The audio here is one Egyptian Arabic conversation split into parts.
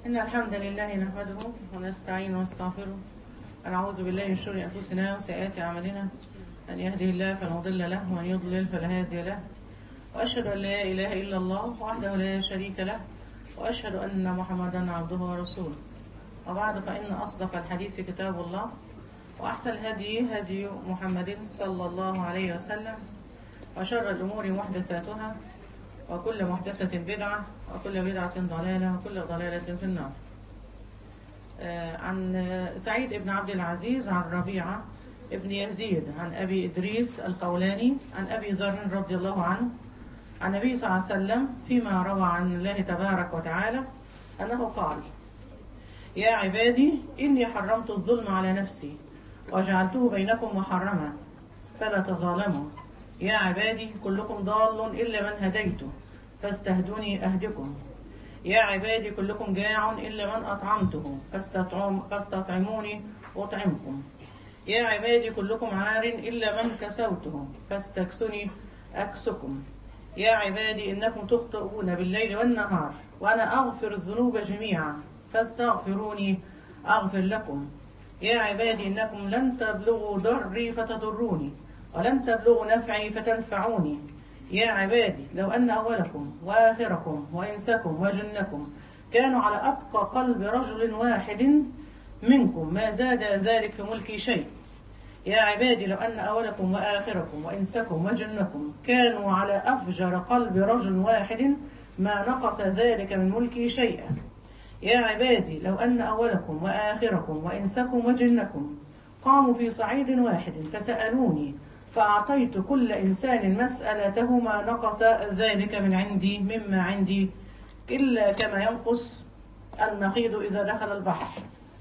إن الحمد لله نحمده ونستعين ونستغفره ونعوذ بالله من شرور أنفسنا وسيئات أعمالنا من يهده الله فلا مضل له ومن يضلل فلا هادي له وأشهد أن لا إله إلا الله وحده لا شريك له وأشهد أن محمدا عبده ورسوله وبعد فإن أصدق الحديث كتاب الله وأحسن الهدي هدي محمد صلى الله عليه وسلم وشر الأمور محدثاتها وكل محدثة بدعة وكل بدعة ضلالة وكل ضلالة في النار آه، عن آه، سعيد بن عبد العزيز عن ربيعة ابن يزيد عن أبي إدريس القولاني عن أبي ذر رضي الله عنه عن النبي صلى الله عليه وسلم فيما روى عن الله تبارك وتعالى أنه قال يا عبادي إني حرمت الظلم على نفسي وجعلته بينكم محرما فلا تظالموا يا عبادي كلكم ضال إلا من هديته فاستهدوني أهدكم يا عبادي كلكم جاع إلا من أطعمته فاستطعم فاستطعموني أطعمكم يا عبادي كلكم عار إلا من كسوته فاستكسني أكسكم يا عبادي إنكم تخطئون بالليل والنهار وأنا أغفر الذنوب جميعا فاستغفروني أغفر لكم يا عبادي إنكم لن تبلغوا ضري فتضروني ولن تبلغوا نفعي فتنفعوني يا عبادي لو أن أولكم وآخركم وإنسكم وجنكم كانوا على أتقى قلب رجل واحد منكم ما زاد ذلك في ملكي شيء يا عبادي لو أن أولكم وآخركم وإنسكم وجنكم كانوا على أفجر قلب رجل واحد ما نقص ذلك من ملكي شيئا يا عبادي لو أن أولكم وآخركم وإنسكم وجنكم قاموا في صعيد واحد فسألوني فأعطيت كل إنسان مسألته ما نقص ذلك من عندي مما عندي إلا كما ينقص المخيض إذا دخل البحر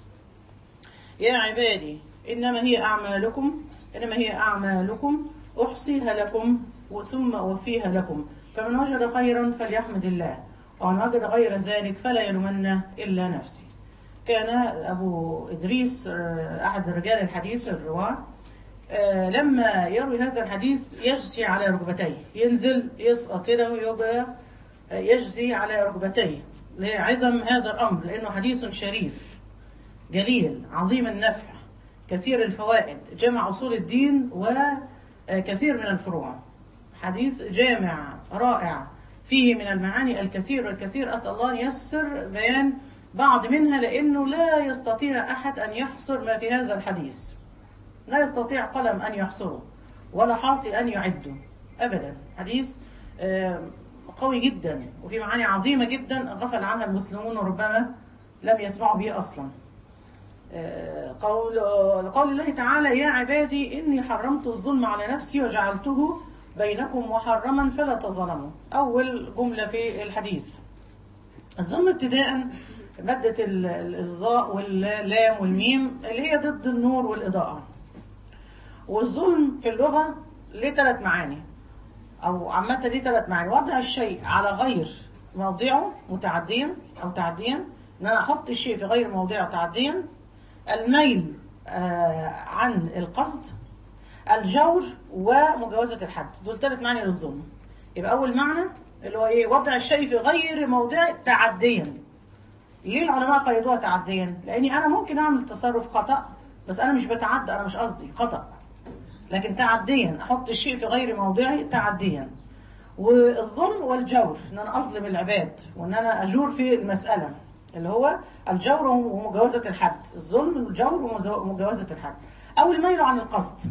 يا عبادي إنما هي أعمالكم إنما هي أعمالكم أحصيها لكم ثم أوفيها لكم فمن وجد خيرا فليحمد الله ومن وجد غير ذلك فلا يلومن إلا نفسي كان أبو إدريس آه، أحد رجال الحديث الرواة آه، لما يروي هذا الحديث يجزي على ركبتيه ينزل يسقط كده ويبقى آه، يجزي على ركبتيه لعظم هذا الأمر لأنه حديث شريف جليل عظيم النفع كثير الفوائد جمع أصول الدين وكثير من الفروع حديث جامع رائع فيه من المعاني الكثير والكثير أسأل الله أن يسر بيان بعض منها لأنه لا يستطيع أحد أن يحصر ما في هذا الحديث لا يستطيع قلم أن يحصره ولا حاصي أن يعده أبدا حديث آه، قوي جدا وفي معاني عظيمة جدا غفل عنها المسلمون وربما لم يسمعوا به أصلا آه، قول قول الله تعالى يا عبادي إني حرمت الظلم على نفسي وجعلته بينكم محرما فلا تظلموا أول جملة في الحديث الظلم ابتداء مادة ال- ال- الظاء واللام والميم اللي هي ضد النور والإضاءة والظلم في اللغة ليه ثلاث معاني أو عامة ليه ثلاث معاني وضع الشيء على غير موضعه متعديا أو تعديا إن أنا أحط الشيء في غير موضعه تعديا الميل آه عن القصد الجور ومجاوزة الحد دول ثلاث معاني للظلم يبقى أول معنى اللي هو إيه وضع الشيء في غير موضعه تعديا ليه العلماء قيدوها تعديا؟ لاني انا ممكن اعمل تصرف خطا بس انا مش بتعدى انا مش قصدي خطا لكن تعديا احط الشيء في غير موضعه تعديا والظلم والجور ان انا اظلم العباد وان انا اجور في المساله اللي هو الجور ومجاوزه الحد الظلم الجور ومجاوزه الحد او الميل عن القصد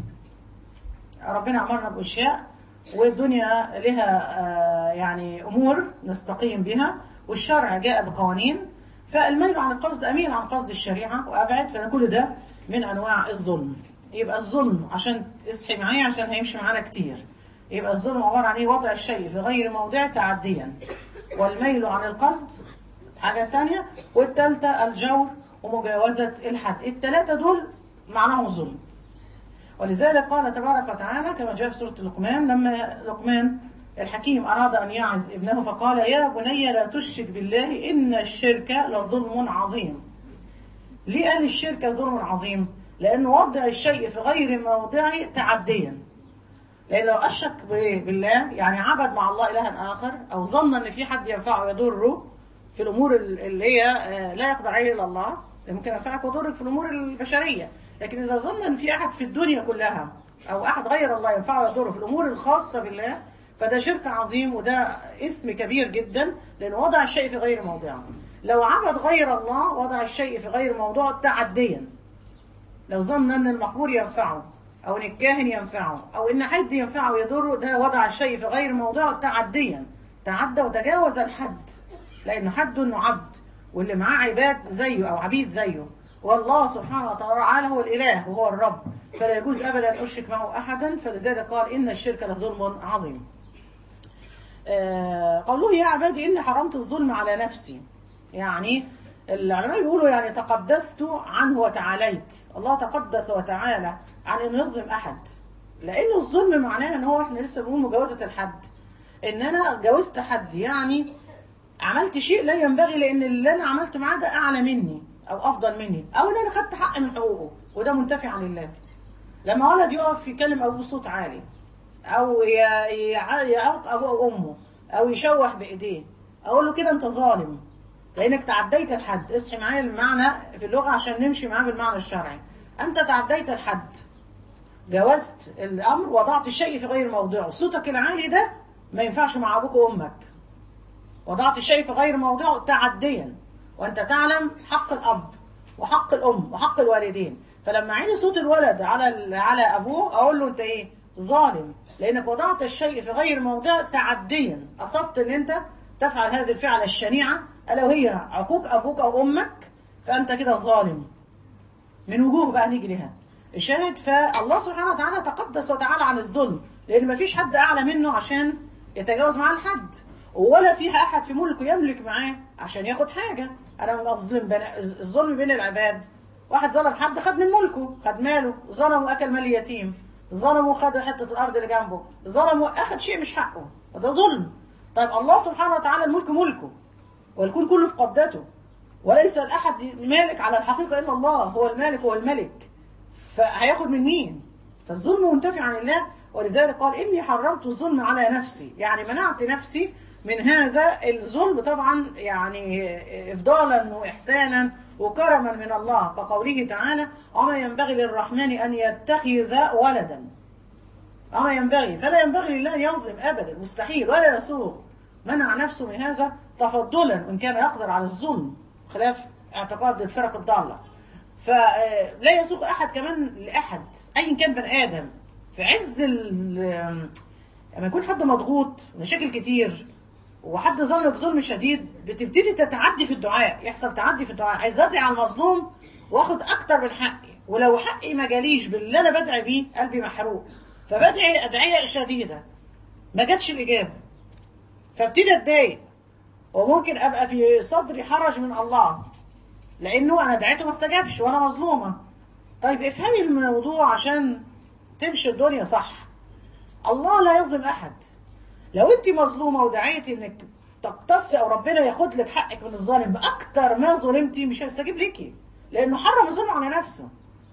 ربنا امرنا باشياء والدنيا لها آه، يعني امور نستقيم بها والشرع جاء بقوانين فالميل عن القصد اميل عن قصد الشريعه وابعد فكل ده من انواع الظلم يبقى الظلم عشان اصحي معايا عشان هيمشي معانا كتير يبقى الظلم عباره عن ايه وضع الشيء في غير موضعه تعديا والميل عن القصد حاجه تانية والثالثه الجور ومجاوزه الحد الثلاثه دول معناهم ظلم ولذلك قال تبارك وتعالى كما جاء في سورة لقمان لما لقمان الحكيم أراد أن يعظ ابنه فقال يا بني لا تشرك بالله إن الشرك لظلم عظيم ليه قال الشرك ظلم عظيم لأنه وضع الشيء في غير موضعه تعديا لأن لو أشرك ب- بالله يعني عبد مع الله إلها آخر أو ظن أن في حد ينفعه ويضره في الامور ال- اللي هي آه، لا يقدر عليها الا الله ممكن ينفعك ويضرك في الامور البشريه لكن اذا ظن ان في احد في الدنيا كلها او احد غير الله ينفعه ويضره في الامور الخاصه بالله فده شرك عظيم وده اسم كبير جدا لان وضع الشيء في غير موضعه لو عبد غير الله وضع الشيء في غير موضعه تعديا لو ظن ان المقبور ينفعه او ان الكاهن ينفعه او ان حد ينفعه ويضره ده وضع الشيء في غير موضعه تعديا تعدى وتجاوز الحد لانه حد انه عبد واللي معاه عباد زيه او عبيد زيه والله سبحانه وتعالى هو الاله وهو الرب فلا يجوز ابدا ان اشرك معه احدا فلذلك قال ان الشرك لظلم عظيم آه، قوله يا عبادي إني حرمت الظلم على نفسي يعني العلماء بيقولوا يعني تقدست عنه وتعاليت الله تقدس وتعالى عن انه يظلم احد لانه الظلم معناه ان هو احنا لسه بنقول مجاوزه الحد ان انا جاوزت حد يعني عملت شيء لا ينبغي لان اللي انا عملته معاه ده اعلى مني او افضل مني او ان انا خدت حق من حقوقه وده منتفي عن الله لما ولد يقف يكلم ابوه بصوت عالي او ي- يع- يعرق ابوه او امه او يشوح بايديه اقول له كده انت ظالم لانك تعديت الحد اصحي معايا المعنى في اللغه عشان نمشي معاه بالمعنى الشرعي انت تعديت الحد جاوزت الامر وضعت الشيء في غير موضعه صوتك العالي ده ما ينفعش مع ابوك وامك وضعت الشيء في غير موضعه تعديا وانت تعلم حق الاب وحق الام وحق الوالدين فلما عيني صوت الولد على على ابوه اقول له انت ايه ظالم لانك وضعت الشيء في غير موضعه تعديا اصبت ان انت تفعل هذه الفعله الشنيعه الا وهي عقوق ابوك او امك فانت كده ظالم من وجوه بقى نيجي لها الشاهد فالله سبحانه وتعالى تقدس وتعالى عن الظلم لان ما فيش حد اعلى منه عشان يتجاوز معاه الحد ولا في احد في ملكه يملك معاه عشان ياخد حاجه انا من اظلم بين الظلم بين العباد واحد ظلم حد خد من ملكه خد ماله ظلم واكل مال اليتيم ظلم وخد حته الارض اللي جنبه ظلم واخد شيء مش حقه وده ظلم طيب الله سبحانه وتعالى الملك ملكه والكون كله في قبضته وليس الأحد مالك على الحقيقة إلا الله هو المالك هو الملك فهياخد من مين فالظلم منتفي عن الله ولذلك قال إني حرمت الظلم على نفسي يعني منعت نفسي من هذا الظلم طبعا يعني إفضالا وإحسانا وكرما من الله كقوله تعالى وما ينبغي للرحمن أن يتخذ ولدا وما ينبغي فلا ينبغي لله أن يظلم أبدا مستحيل ولا يسوغ منع نفسه من هذا تفضلا وإن كان يقدر على الظلم خلاف اعتقاد الفرق الضالة فلا يسوق أحد كمان لأحد أيا كان بني آدم في عز ال- لما يكون حد مضغوط مشاكل كتير وحد ظلمك ظلم شديد بتبتدي تتعدي في الدعاء يحصل تعدي في الدعاء عايز ادعي على المظلوم واخد اكتر من حقي ولو حقي ما جاليش باللي انا بدعي بيه قلبي محروق فبدعي ادعيه شديده ما جاتش الاجابه فابتدي اتضايق وممكن ابقى في صدري حرج من الله لانه انا دعيته ما استجابش وانا مظلومه طيب افهمي الموضوع عشان تمشي الدنيا صح الله لا يظلم احد لو انت مظلومه ودعيتي انك تقتصي او ربنا ياخد لك حقك من الظالم باكتر ما ظلمتي مش هيستجيب ليكي لانه حرم الظلم على نفسه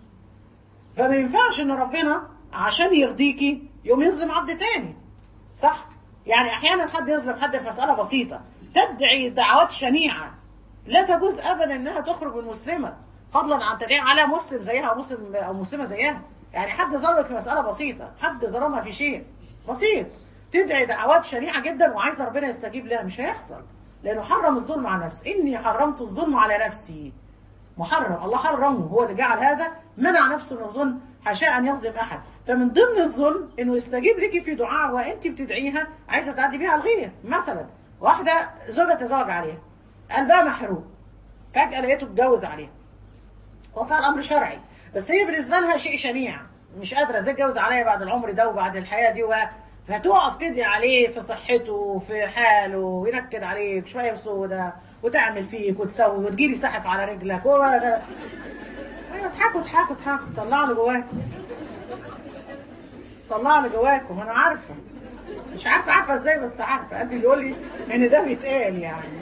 فما ينفعش ان ربنا عشان يرضيكي يوم يظلم عبد تاني صح يعني احيانا حد يظلم حد في مساله بسيطه تدعي دعوات شنيعه لا تجوز ابدا انها تخرج من مسلمه فضلا عن تدعي على مسلم زيها او مسلم او مسلمه زيها يعني حد ظلمك في مساله بسيطه حد ظلمها في شيء بسيط تدعي دعوات شنيعه جدا وعايزه ربنا يستجيب لها مش هيحصل لانه حرم الظلم على نفسه اني حرمت الظلم على نفسي محرم الله حرمه هو اللي جعل هذا منع نفسه من الظلم حاشا ان يظلم احد فمن ضمن الظلم انه يستجيب لك في دعاء وانت بتدعيها عايزه تعدي بيها على الغير مثلا واحده زوجها تزوج عليها قلبها محروق فجاه لقيته اتجوز عليها هو فعل امر شرعي بس هي بالنسبه لها شيء شنيع مش قادره ازاي اتجوز عليا بعد العمر ده وبعد الحياه دي و... فتقف تدعي عليه في صحته وفي حاله وينكد عليك شويه بسودة وتعمل فيك وتسوي وتجيلي سحف على رجلك و... ايوه اضحكوا اضحكوا اضحكوا طلعوا اللي جواكم طلعوا اللي جواكم انا عارفه مش عارفه عارفه ازاي بس عارفه قلبي بيقول لي ان ده بيتقال يعني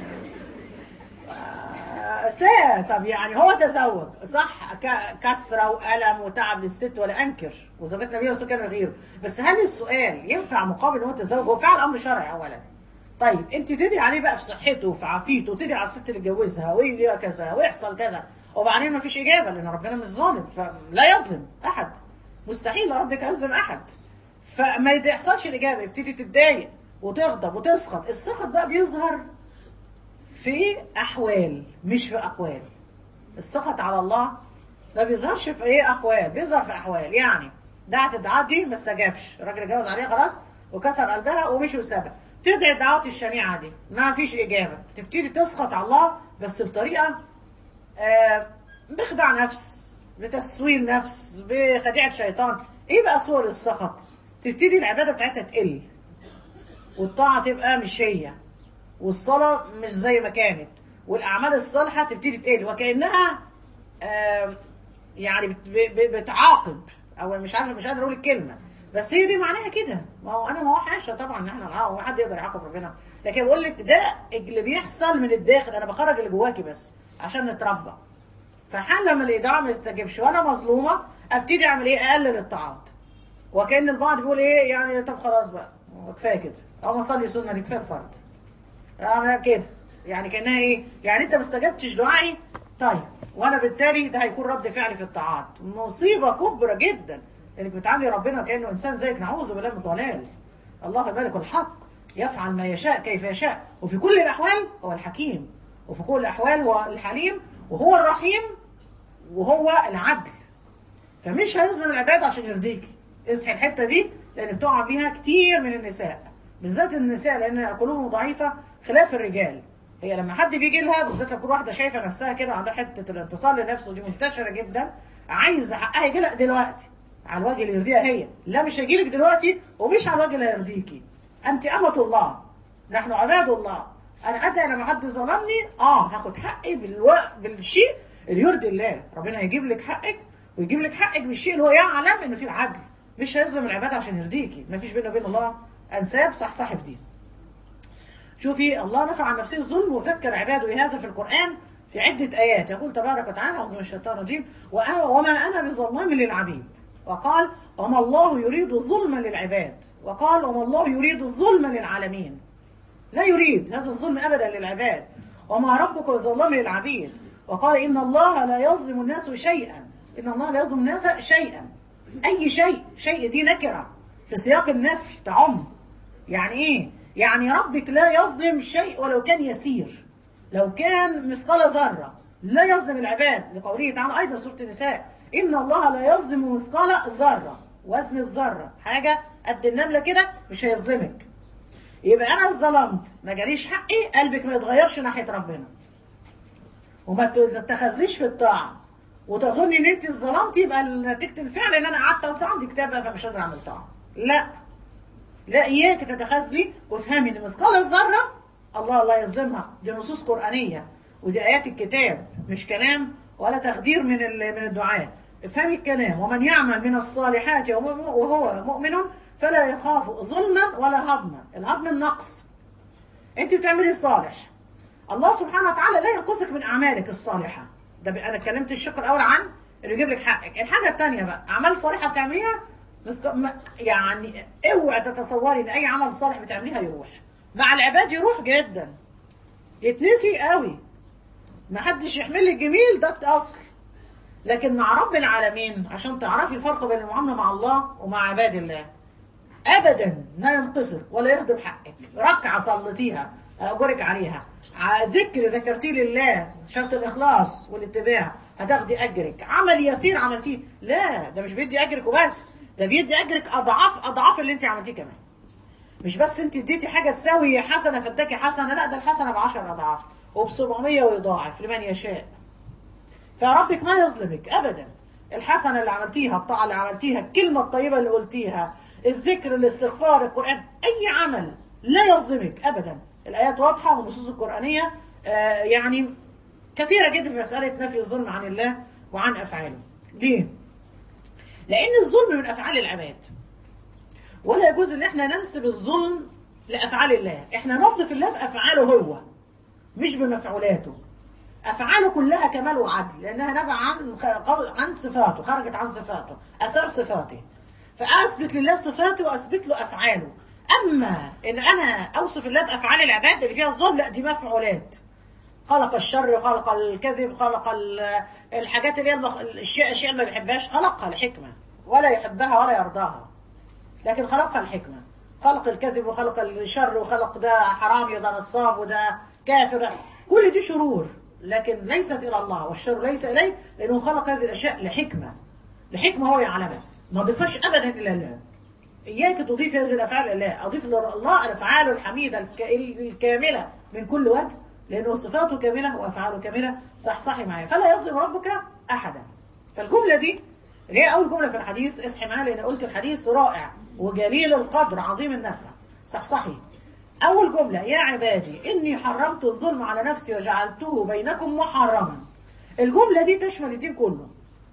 ساء طب يعني هو تزوج صح ك- كسرة وألم وتعب للست ولا أنكر وزوجات النبي وسكن غيره بس هل السؤال ينفع مقابل إن هو تزوج هو فعل أمر شرعي أولا طيب انت تدعي عليه بقى في صحته وفي عافيته وتدعي على الست اللي اتجوزها ويجي كذا ويحصل كذا وبعدين ما فيش اجابه لان ربنا مش ظالم فلا يظلم احد مستحيل ربك يظلم احد فما يحصلش الاجابه يبتدي تتضايق وتغضب وتسخط السخط بقى بيظهر في احوال مش في اقوال السخط على الله ما بيظهرش في ايه اقوال بيظهر في احوال يعني دعت الدعاء دي ما استجابش الراجل اتجوز عليها خلاص وكسر قلبها ومشي وسابها تدعي الدعوات الشنيعه دي ما فيش اجابه تبتدي تسخط على الله بس بطريقه آه بخدع نفس بتسويل نفس بخديعه شيطان ايه بقى صور السخط تبتدي العباده بتاعتها تقل والطاعه تبقى مش هي والصلاه مش زي ما كانت والاعمال الصالحه تبتدي تقل وكانها آه يعني بتعاقب او مش عارفه مش قادره اقول الكلمه بس هي دي معناها كده ما هو انا ما هو حاشا طبعا ان احنا اه حد يقدر يعاقب ربنا لكن بقول لك ده اللي بيحصل من الداخل انا بخرج اللي جواكي بس عشان نتربى فحال لما الادعاء ما يستجيبش وانا مظلومه ابتدي اعمل ايه اقلل الطاعات وكان البعض بيقول ايه يعني طب خلاص بقى كفايه كده او ما اصلي سنه دي كفايه الفرض اعمل كده يعني كانها ايه يعني انت ما استجبتش دعائي طيب وانا بالتالي ده هيكون رد فعلي في الطاعات مصيبه كبرى جدا انك بتعاملي ربنا كانه انسان زيك نعوذ بالله من الضلال الله الملك الحق يفعل ما يشاء كيف يشاء وفي كل الاحوال هو الحكيم وفي كل الاحوال هو الحليم وهو الرحيم وهو العدل فمش هيظلم العباد عشان يرضيكي اصحي الحته دي لان بتقع فيها كتير من النساء بالذات النساء لان قلوبهم ضعيفه خلاف الرجال هي لما حد بيجي لها بالذات لو كل واحده شايفه نفسها كده عندها حته الانتصار لنفسه دي منتشره جدا عايزه حقها يجي لها دلوقتي على الوجه اللي يرضيها هي لا مش هيجي لك دلوقتي ومش على الوجه اللي هيرضيكي انت امه الله نحن عباد الله انا ادعي لما حد ظلمني اه هاخد حقي بالو... بالشيء اللي يرضي الله ربنا هيجيب لك حقك ويجيب لك حقك بالشيء اللي هو يعلم انه فيه العدل مش هيظلم العباد عشان يرضيكي ما فيش بيننا وبين الله انساب صح صح في دي شوفي الله نفع عن نفسه الظلم وذكر عباده بهذا في القرآن في عدة آيات يقول تبارك وتعالى أعوذ من الشيطان الرجيم وما أنا بظلام للعبيد وقال وما الله يريد ظلما للعباد وقال وما الله يريد ظلما للعالمين لا يريد هذا الظلم أبدا للعباد وما ربك بظلام للعبيد وقال إن الله لا يظلم الناس شيئا إن الله لا يظلم الناس شيئا أي شيء شيء دي نكرة في سياق النفي تعم يعني إيه يعني ربك لا يظلم شيء ولو كان يسير لو كان مثقال ذرة لا يظلم العباد لقوله تعالى أيضا سورة النساء إن الله لا يظلم مثقال ذرة وزن الذرة حاجة قد النملة كده مش هيظلمك يبقى أنا ظلمت ما جاليش حقي قلبك ما يتغيرش ناحية ربنا وما تتخذليش في الطاعة وتظني ان انت ظلمتي يبقى نتيجه الفعل ان انا قعدت اصلا عندي كتاب فمش قادر اعمل طاعه لا لا اياك تتخاذلي وافهمي ان مثقال الذره الله لا يظلمها دي نصوص قرانيه ودي ايات الكتاب مش كلام ولا تخدير من من الدعاء افهمي الكلام ومن يعمل من الصالحات وهو مؤمن فلا يخاف ظلما ولا هضما الهضم النقص انت بتعملي الصالح الله سبحانه وتعالى لا ينقصك من اعمالك الصالحه ده انا اتكلمت الشق الاول عن انه يجيب لك حقك الحاجه الثانيه بقى اعمال صالحه بتعمليها بس يعني اوعي تتصوري ان اي عمل صالح بتعمليها يروح مع العباد يروح جدا يتنسي قوي ما حدش يحمل لي الجميل ده اصل لكن مع رب العالمين عشان تعرفي الفرق بين المعامله مع الله ومع عباد الله ابدا لا ينتصر ولا يهضم حقك ركعه صليتيها اجرك عليها ذكر ذكرتيه لله شرط الاخلاص والاتباع هتاخدي اجرك عمل يسير عملتيه لا ده مش بيدي اجرك وبس ده بيدي اجرك اضعاف اضعاف اللي انت عملتيه كمان مش بس انت اديتي حاجه تساوي حسنه فاداكي حسنه لا ده الحسنه ب 10 اضعاف وب 700 ويضاعف لمن يشاء فربك ما يظلمك ابدا الحسنه اللي عملتيها الطاعه اللي عملتيها الكلمه الطيبه اللي قلتيها الذكر الاستغفار القران اي عمل لا يظلمك ابدا الايات واضحه والنصوص القرانيه آه يعني كثيره جدا في مساله نفي الظلم عن الله وعن افعاله ليه لان الظلم من افعال العباد ولا يجوز ان احنا ننسب الظلم لافعال الله احنا نصف الله بافعاله هو مش بمفعولاته افعاله كلها كمال وعدل لانها نبع عن عن صفاته خرجت عن صفاته اثار صفاته فاثبت لله صفاته واثبت له افعاله اما ان انا اوصف الله بافعال العباد اللي فيها الظلم لا دي مفعولات خلق الشر وخلق الكذب خلق ال- الحاجات اللي هي المخ... الاشياء الاشياء اللي ما بيحبهاش خلقها لحكمه ولا يحبها ولا يرضاها لكن خلقها الحكمه خلق الكذب وخلق الشر وخلق ده حرامي وده نصاب وده كافر كل دي شرور لكن ليست الى الله والشر ليس اليه لانه خلق هذه الاشياء لحكمه لحكمه هو يعلمها ما ضيفهاش ابدا الى الله إياك تضيف هذه الأفعال لله أضيف لله الأفعال الحميدة الك- الكاملة من كل وجه لأنه صفاته كاملة وأفعاله كاملة صحصحي معايا فلا يظلم ربك أحدا فالجملة دي اللي هي أول جملة في الحديث اصحي معايا لأن قلت الحديث رائع وجليل القدر عظيم النفع صحصحي أول جملة يا عبادي إني حرمت الظلم على نفسي وجعلته بينكم محرما الجملة دي تشمل الدين كله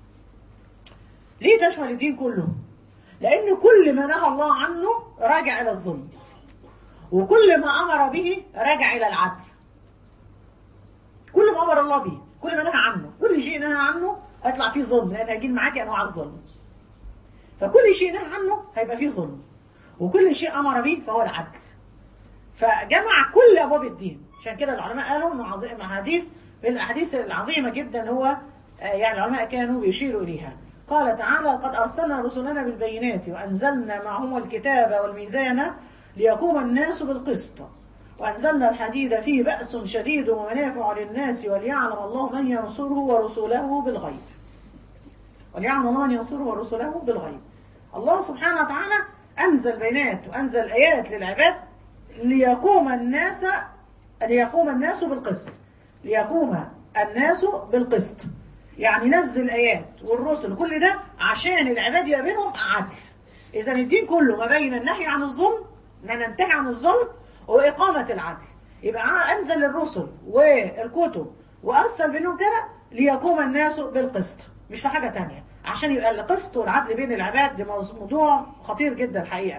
ليه تشمل الدين كله؟ لأن كل ما نهى الله عنه راجع إلى الظلم وكل ما أمر به راجع إلى العدل كل ما أمر الله به كل ما نهى عنه كل شيء نهى عنه هيطلع فيه ظلم لأن هيجي معاكي أنواع الظلم فكل شيء نهى عنه هيبقى فيه ظلم وكل شيء أمر به فهو العدل فجمع كل أبواب الدين عشان كده العلماء قالوا إنه عظيم حديث من الأحاديث العظيمة جدا هو آه، يعني العلماء كانوا بيشيروا إليها قال تعالى قد أرسلنا رسلنا بالبينات وأنزلنا معهم الكتاب والميزان ليقوم الناس بالقسط وأنزلنا الحديد فيه بأس شديد ومنافع للناس وليعلم الله من ينصره ورسوله بالغيب وليعلم الله من ينصره ورسوله بالغيب الله سبحانه وتعالى أنزل بينات وأنزل آيات للعباد ليقوم الناس ليقوم الناس بالقسط ليقوم الناس بالقسط يعني نزل آيات والرسل كل ده عشان العباد يبقى بينهم عدل إذا الدين كله ما بين النهي عن الظلم أن ننتهي عن الظلم وإقامة العدل يبقى أنزل الرسل والكتب وأرسل بينهم كده ليقوم الناس بالقسط مش في حاجة تانية عشان يبقى القسط والعدل بين العباد ده موضوع خطير جدا الحقيقة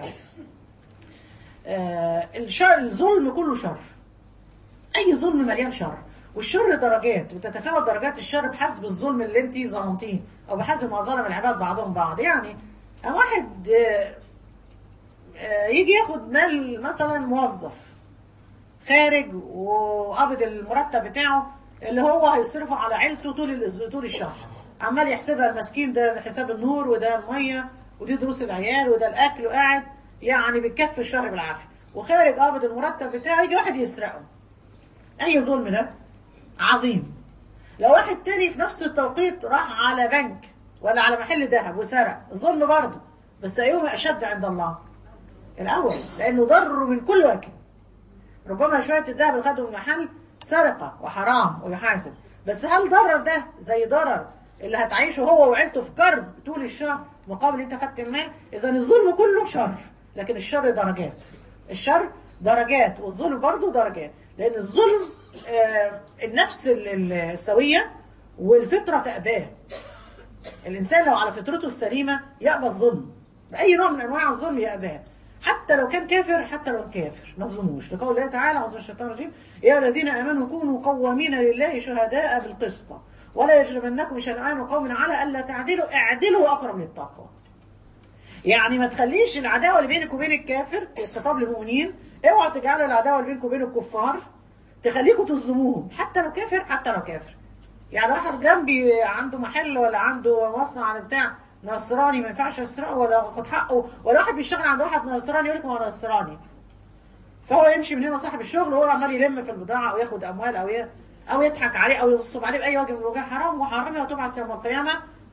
آه الشر الظلم كله شر اي ظلم مليان شر والشر درجات وتتفاوت درجات الشر بحسب الظلم اللي انت ظلمتيه او بحسب ما ظلم العباد بعضهم بعض يعني واحد آه، آه، يجي ياخد مال مثلا موظف خارج وقبض المرتب بتاعه اللي هو هيصرفه على عيلته طول الأس- طول الشهر عمال يحسبها المسكين ده حساب النور وده الميه ودي دروس العيال وده الاكل وقاعد يعني بتكفي الشهر بالعافيه وخارج قبض المرتب بتاعه يجي واحد يسرقه اي ظلم ده عظيم لو واحد تاني في نفس التوقيت راح على بنك ولا على محل ذهب وسرق ظلم برضه بس ايهما اشد عند الله الاول لانه ضر من كل وجه ربما شويه الذهب اللي خده من المحل سرقه وحرام ويحاسب بس هل ضرر ده زي ضرر اللي هتعيشه هو وعيلته في كرب طول الشهر مقابل انت خدت المال اذا الظلم كله شر لكن الشر درجات الشر درجات والظلم برضه درجات لان الظلم آه النفس ال- ال- السويه والفطره تأباه الانسان لو على فطرته السليمه يقبل الظلم باي نوع من انواع الظلم يقباه حتى لو كان كافر حتى لو كان كافر ما ظلموش لقول الله تعالى اعوذ بالله من الشيطان الرجيم يا الذين امنوا كونوا قوامين لله شهداء بالقسط ولا يجرمنكم شنآن قوم على الا تعدلوا اعدلوا اقرب للتقوى يعني ما تخليش العداوه اللي بينك وبين الكافر الخطاب للمؤمنين اوعوا تجعلوا العداوه اللي بينكم وبين الكفار تخليكم تظلموهم حتى لو كافر حتى لو كافر يعني واحد جنبي عنده محل ولا عنده مصنع ولا بتاع نصراني ما ينفعش اسرقه ولا اخد حقه ولا واحد بيشتغل عند واحد نصراني يقول لك ما هو نصراني فهو يمشي من هنا صاحب الشغل وهو عمال يلم في البضاعه او ياخد اموال او ي... او يضحك عليه او ينصب عليه باي وجه من الوجوه حرام وحرام وتبعث يوم القيامه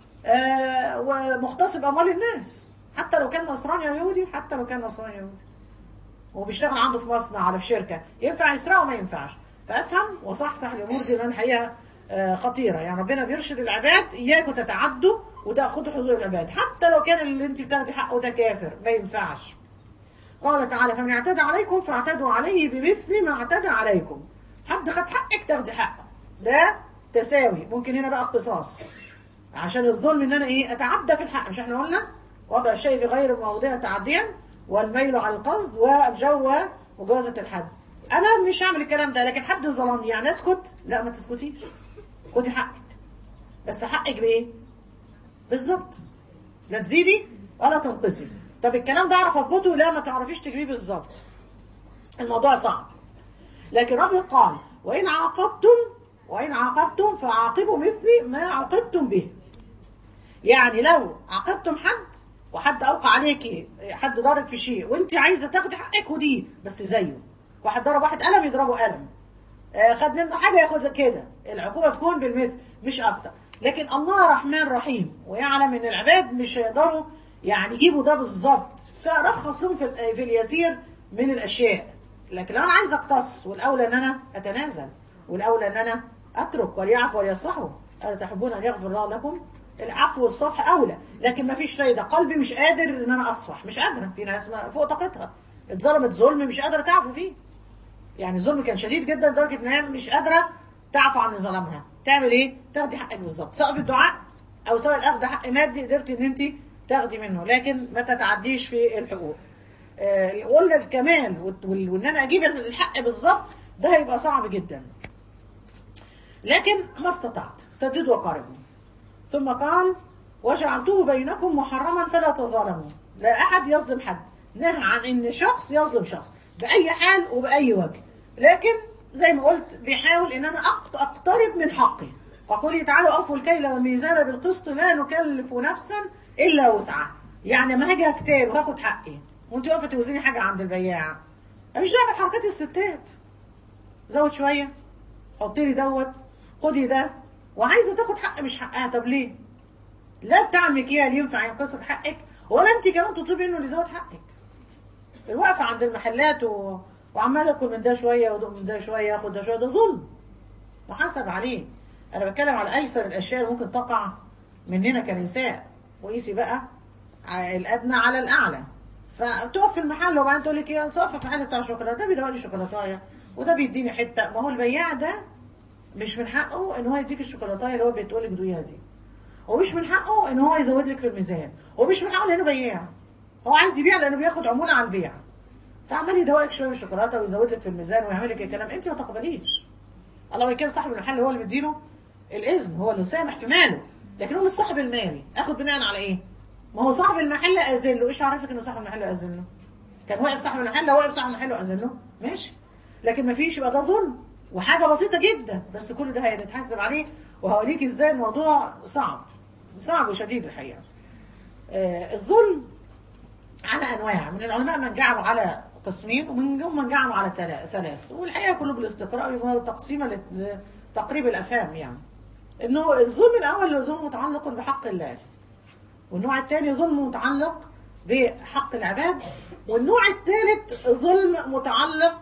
آه ومغتصب اموال الناس حتى لو كان نصراني او يهودي حتى لو كان نصراني يهودي وبيشتغل عنده في مصنع ولا في شركه ينفع يسرقه ما ينفعش فافهم وصحصح الامور دي لان الحقيقه آه، خطيره يعني ربنا بيرشد العباد اياكم تتعدوا وتاخذوا حظوظ العباد حتى لو كان اللي انت بتاخدي حقه ده كافر ما ينفعش قال تعالى فمن اعتدى عليكم فاعتدوا عليه بمثل ما اعتدى عليكم حد خد حقك تاخدي حقه ده تساوي ممكن هنا بقى قصاص عشان الظلم ان انا ايه اتعدى في الحق مش احنا قلنا وضع الشيء في غير موضعه تعديا والميل على القصد والجو مجاوزة الحد انا مش هعمل الكلام ده لكن حد ظلمني يعني اسكت لا ما تسكتيش خدي حقك بس حقك بايه بالظبط لا تزيدي ولا تنقصي طب الكلام ده اعرف اضبطه لا ما تعرفيش تجيبيه بالظبط الموضوع صعب لكن ربنا قال وان عاقبتم وان عاقبتم فعاقبوا مثل ما عاقبتم به يعني لو عاقبتم حد وحد اوقع عليكي حد ضرب في شيء وانت عايزه تاخدي حقك ودي بس زيه واحد ضرب واحد قلم يضربه قلم آه، خد منه حاجه ياخد كده العقوبه تكون بالمثل مش اكتر لكن الله رحمن رحيم ويعلم ان العباد مش هيقدروا يعني يجيبوا ده بالظبط فرخص لهم في, ال- في اليسير من الاشياء لكن لو انا عايز اقتص والاولى ان انا اتنازل والاولى ان انا اترك وليعفوا وليصفحوا الا تحبون ان يغفر الله لكم العفو والصفح اولى لكن ما فيش فايده قلبي مش قادر ان انا اصفح مش قادره في ناس ما- فوق طاقتها اتظلمت ظلم مش قادره تعفو فيه يعني الظلم كان شديد جدا لدرجه ان هي مش قادره تعفو عن اللي ظلمها تعمل ايه تاخدي حقك بالظبط سواء بالدعاء او سواء الاخذ حق مادي قدرتي ان انت تاخدي منه لكن ما تتعديش في الحقوق آه، قلنا الكمال وال- وال- وان انا اجيب الحق بالظبط ده هيبقى صعب جدا لكن ما استطعت سددوا وقاربوا ثم قال وجعلته بينكم محرما فلا تظالموا لا احد يظلم حد نهى عن ان شخص يظلم شخص باي حال وباي وجه لكن زي ما قلت بيحاول ان انا أق- اقترب من حقي وقولي تعالوا اوفوا الكيل والميزان بالقسط لا نكلف نفسا الا وسعها يعني ما هاجي اكتاب وهاخد حقي وانت واقفه توزني حاجه عند البياع مش دعوه بحركات الستات زود شويه حطي لي دوت خدي ده وعايزه تاخد حق مش حقها طب ليه؟ لا بتاع المكيال ينفع ينقصك حقك ولا انت كمان تطلبي منه اللي يزود حقك الوقفه عند المحلات و... وعمال اكل من ده شويه وده من ده شويه ياخد ده شويه ده ظلم محاسب عليه انا بتكلم على ايسر الاشياء اللي ممكن تقع مننا كنساء وقيسي بقى ع- الادنى على الاعلى فتقف في المحل وبعدين تقول لك ايه صافي في المحل بتاع شوكولاته ده بيدوق لي شوكولاتايه وده بيديني حته ما هو البياع ده مش من حقه ان هو يديك الشوكولاتايه اللي هو بتقول لك دوقيها دي ومش من حقه ان هو يزود لك في الميزان ومش من حقه لانه بياع هو عايز يبيع لانه بياخد عموله على البيع فعمال يدوقك شويه من الشوكولاته ويزود لك في الميزان ويعمل لك الكلام انت ما تقبليش الله وان كان صاحب المحل هو اللي بيديله الاذن هو اللي سامح في ماله لكن هو مش صاحب المال اخد بناء على ايه ما هو صاحب المحل اذن له ايش عرفك ان صاحب المحل اذن له كان واقف صاحب المحل لو واقف صاحب المحل واذن له ماشي لكن ما فيش يبقى ده ظلم وحاجه بسيطه جدا بس كل ده هيتحاسب عليه وهوريك ازاي الموضوع صعب صعب وشديد الحقيقه آه الظلم على انواع من العلماء من جعلوا على قسمين ومنهم من جعلوا على تلا- ثلاث والحقيقه كله بالاستقراء وهو تقسيمه لتقريب الافهام يعني انه الظلم الاول ظلم متعلق بحق الله والنوع الثاني ظلم متعلق بحق العباد والنوع الثالث ظلم متعلق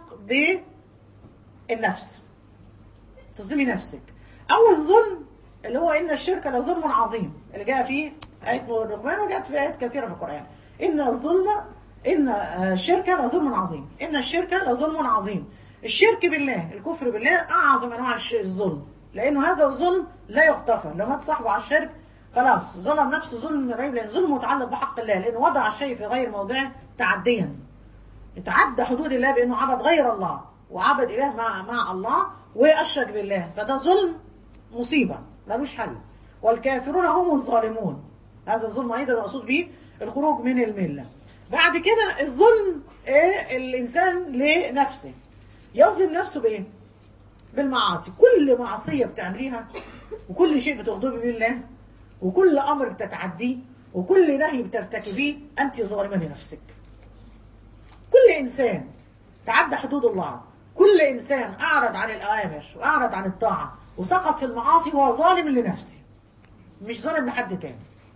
بالنفس تظلمي نفسك اول ظلم اللي هو ان الشرك لظلم عظيم اللي جاء فيه ايه الرحمن وجاءت في ايات كثيره في القران ان الظلم ان الشرك لظلم عظيم ان الشرك لظلم عظيم الشرك بالله الكفر بالله اعظم انواع الش- الظلم لانه هذا الظلم لا يغتفر لو مات صاحبه على الشرك خلاص ظلم نفسه ظلم رهيب لان ظلم متعلق بحق الله لانه وضع الشيء في غير موضعه تعديا يتعدى حدود الله بانه عبد غير الله وعبد اله مع مع الله واشرك بالله فده ظلم مصيبه ملوش حل والكافرون هم الظالمون هذا الظلم ايضا المقصود به الخروج من المله بعد كده الظلم إيه الانسان لنفسه يظلم نفسه بايه بالمعاصي كل معصيه بتعمليها وكل شيء بتغضبي به الله وكل امر بتتعديه وكل نهي بترتكبيه انت ظالمه لنفسك كل انسان تعدى حدود الله كل انسان اعرض عن الاوامر واعرض عن الطاعه وسقط في المعاصي هو ظالم لنفسه مش ظالم لحد تاني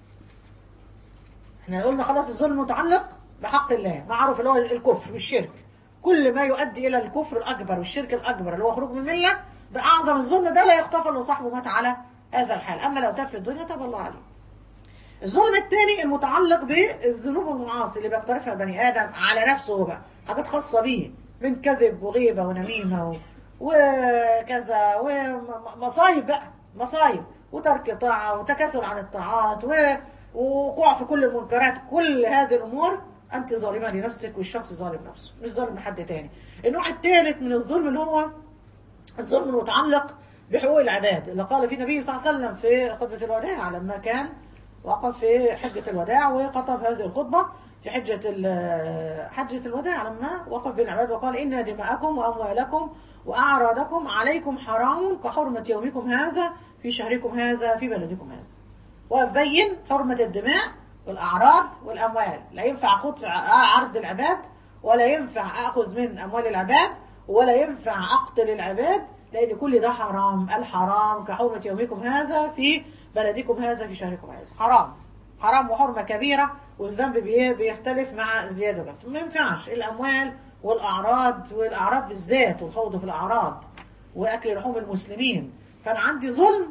احنا قلنا خلاص الظلم متعلق بحق الله معروف اللي هو الكفر والشرك كل ما يؤدي الى الكفر الاكبر والشرك الاكبر اللي هو خروج من المله ده اعظم الظلم ده لا يغتفر لو صاحبه مات على هذا الحال اما لو تاب في الدنيا تاب الله عليه الظلم الثاني المتعلق بالذنوب والمعاصي اللي بيقترفها البني ادم على نفسه هو بقى حاجات خاصه بيه من كذب وغيبه ونميمه و... وكذا ومصايب بقى مصايب وترك طاعه وتكاسل عن الطاعات و... ووقوع في كل المنكرات كل هذه الامور انت ظالمه لنفسك والشخص ظالم نفسه مش ظالم لحد تاني النوع الثالث من الظلم اللي هو الظلم المتعلق بحقوق العباد اللي قال فيه النبي صلى الله عليه وسلم في خطبه الوداع لما كان وقف في حجة الوداع وخطب هذه الخطبة في حجة ال- حجة الوداع لما وقف بين العباد وقال إن دماءكم وأموالكم وأعراضكم عليكم حرام كحرمة يومكم هذا في شهركم هذا في بلدكم هذا وقف بين حرمة الدماء والأعراض والأموال لا ينفع أخوض في عرض العباد ولا ينفع أخذ من أموال العباد ولا ينفع أقتل العباد لأن كل ده حرام الحرام كحرمة يومكم هذا في بلدكم هذا في شهركم هذا حرام حرام وحرمة كبيرة والذنب بي- بيختلف مع الزيادة والنقص. ما ينفعش الأموال والأعراض والأعراض بالذات والخوض في الأعراض وأكل لحوم المسلمين فأنا عندي ظلم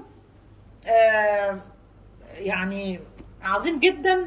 آه يعني عظيم جدا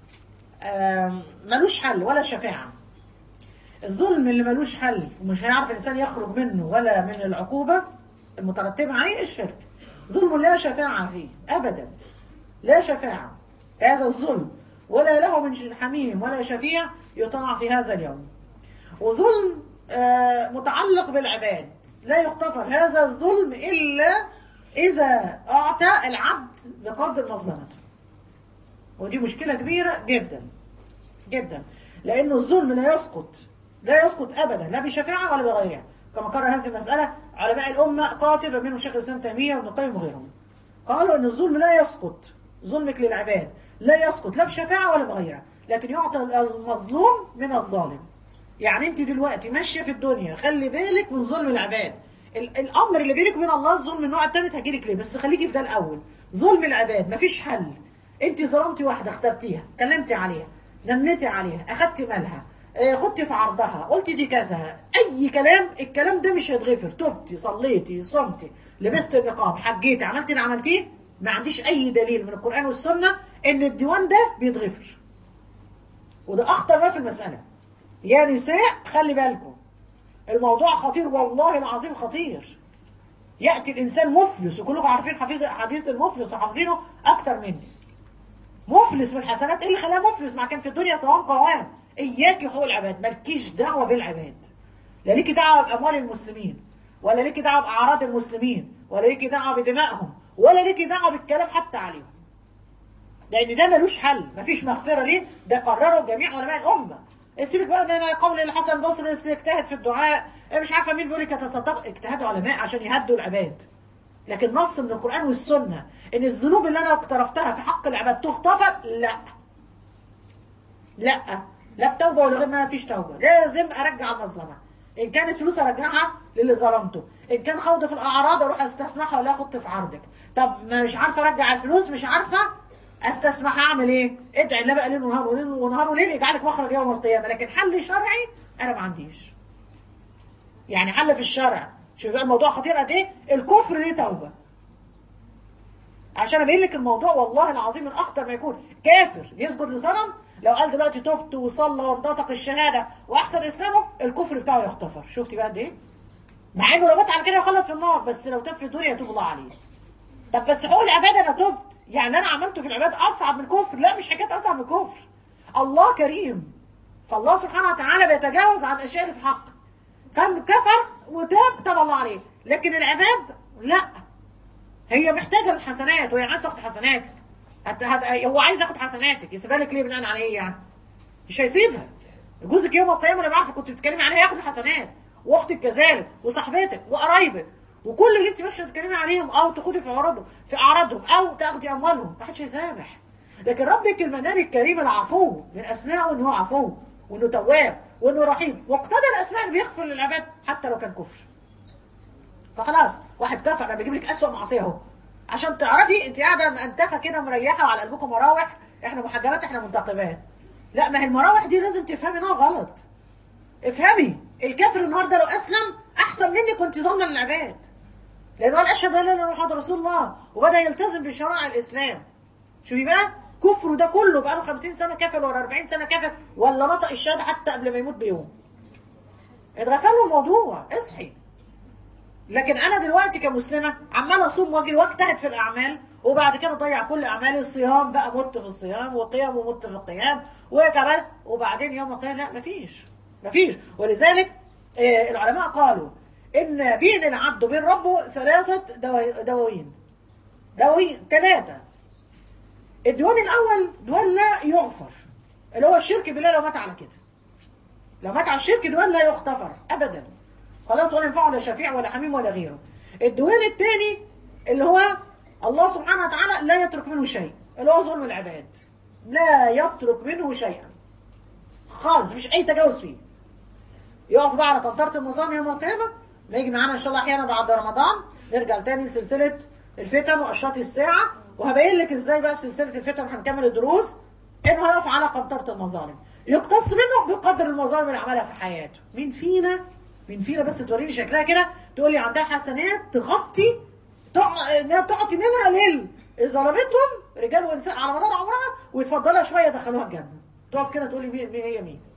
آه ملوش حل ولا شفاعة الظلم اللي ملوش حل ومش هيعرف الإنسان يخرج منه ولا من العقوبة المترتبة عليه الشرك ظلم لا شفاعة فيه أبدا لا شفاعة في هذا الظلم ولا له من حميم ولا شفيع يطاع في هذا اليوم وظلم آه، متعلق بالعباد لا يغتفر هذا الظلم إلا إذا أعطى العبد بقدر مظلمته ودي مشكلة كبيرة جدا جدا لأنه الظلم لا يسقط لا يسقط أبدا لا بشفاعة ولا بغيرها كما قرر هذه المسألة علماء الأمة قاطبة منهم شيخ الإسلام تيمية وابن القيم وغيرهم قالوا أن الظلم لا يسقط ظلمك للعباد لا يسقط لا بشفاعة ولا بغيرها لكن يعطى المظلوم من الظالم يعني انت دلوقتي ماشيه في الدنيا خلي بالك من ظلم العباد ال- الامر اللي بينك وبين الله الظلم النوع الثالث هجيلك ليه بس خليكي في ده الاول ظلم العباد مفيش حل انت ظلمتي واحده اخترتيها كلمتي عليها نميتي عليها اخدتي مالها آه، خدتي في عرضها قلتي دي كذا اي كلام الكلام ده مش هيتغفر تبتي صليتي صمتي لبست النقاب حجيتي عملتي اللي عملتيه ما عنديش اي دليل من القران والسنه ان الديوان ده بيتغفر وده اخطر ما في المساله يا نساء خلي بالكم الموضوع خطير والله العظيم خطير يأتي الإنسان مفلس وكلكم عارفين حفيظ حديث المفلس وحافظينه أكتر مني مفلس من الحسنات إيه اللي خلاه مفلس ما كان في الدنيا صوام قوام إياك حقوق العباد مالكيش دعوة بالعباد لا ليكي دعوة بأموال المسلمين ولا ليكي دعوة بأعراض المسلمين ولا ليكي دعوة بدمائهم ولا ليكي دعوة بالكلام حتى عليهم لان ده ملوش حل مفيش مغفره ليه ده قرره جميع علماء الامه سيبك بقى ان انا قول الحسن البصري اجتهد في الدعاء مش عارفه مين بيقول لك يتصدق اجتهدوا علماء عشان يهدوا العباد لكن نص من القران والسنه ان الذنوب اللي انا اقترفتها في حق العباد تغتفر لا لا لا بتوبه ولا غير ما فيش توبه لازم ارجع المظلمه ان كانت فلوس ارجعها للي ظلمته ان كان خوض في الاعراض اروح استسمحها ولا اخد في عرضك طب ما مش عارفه ارجع الفلوس مش عارفه استسمح اعمل ايه ادعي الله بقى ليل ونهار وليل ونهار وليل يجعلك مخرج يوم القيامه لكن حل شرعي انا ما عنديش يعني حل في الشرع شوف بقى الموضوع خطير قد ايه الكفر ليه توبه عشان ابين لك الموضوع والله العظيم من اخطر ما يكون كافر يسجد لصنم لو قال دلوقتي تبت وصلى وانطلق الشهاده واحسن اسلامه الكفر بتاعه يغتفر شفتي بقى قد ايه مع انه لو مات على كده يخلد في النار بس لو تاب في الدنيا يتوب الله عليه طب بس حقوق العباد انا تبت يعني انا عملته في العباد اصعب من الكفر لا مش حكايه اصعب من الكفر الله كريم فالله سبحانه وتعالى بيتجاوز عن الاشياء اللي في حقه فكفر وتاب تاب الله عليه لكن العباد لا هي محتاجه الحسنات وهي عايزه تاخد حسناتك هت... هت... هو عايز ياخد حسناتك يسيبها لك ليه بناء على ايه يعني مش هيسيبها جوزك يوم القيامه لما عارفه كنت بتتكلمي عليها ياخد الحسنات واختك كذلك وصاحبتك وقرايبك وكل اللي انت ماشيه تتكلمي عليهم او تاخدي في اعراضهم في اعراضهم او تاخدي اموالهم ما حدش هيسامح لكن ربك المنان الكريم العفو من اسمائه ان هو عفو وانه تواب وانه رحيم واقتضى الاسماء اللي بيغفر للعباد حتى لو كان كفر فخلاص واحد كفر انا بجيب لك اسوء معصيه اهو عشان تعرفي انت قاعده مأنتخه كده مريحه وعلى قلبكم مراوح احنا محجبات احنا منتقبات لا ما هي المراوح دي لازم تفهمي انها غلط افهمي الكافر النهارده لو اسلم احسن مني كنت ظالمه للعباد لانه قال اشهد ان لا اله الا الله محمد رسول الله وبدا يلتزم بشرائع الاسلام شوفي بقى كفره ده كله بقى له 50 سنه كافر ولا 40 سنه كافر ولا نطق الشهاده حتى قبل ما يموت بيوم اتغفر له الموضوع اصحي لكن انا دلوقتي كمسلمه عماله اصوم واجري واجتهد في الاعمال وبعد كده اضيع كل اعمالي الصيام بقى مت في الصيام وقيام ومت في القيام وكمان وبعدين يوم القيامه لا مفيش مفيش ولذلك آه، العلماء قالوا ان بين العبد وبين ربه ثلاثه دوا- دواوين دواوين ثلاثه الديوان الاول ديوان لا يغفر اللي هو الشرك بالله لو مات على كده لو مات على الشرك ديوان لا يغتفر ابدا خلاص ولا ينفعه لا شفيع ولا حميم ولا غيره الديوان الثاني اللي هو الله سبحانه وتعالى لا يترك منه شيء اللي هو ظلم العباد لا يترك منه شيئا خالص مفيش اي تجاوز فيه يقف بقى على قنطرة المظالم يوم القيامة ما يجي معانا ان شاء الله احيانا بعد رمضان نرجع تاني لسلسلة الفتن واشراط الساعة وهبين لك ازاي بقى في سلسلة الفتن هنكمل الدروس انه هيقف على قنطرة المظالم يقتص منه بقدر المظالم اللي عملها في حياته مين فينا مين فينا بس توريني شكلها كده تقول لي عندها حسنات تغطي تع- انها تعطي منها لل ظلمتهم رجال ونساء على مدار عمرها ويتفضلها شويه دخلوها الجنه تقف كده تقول لي مين مين هي مين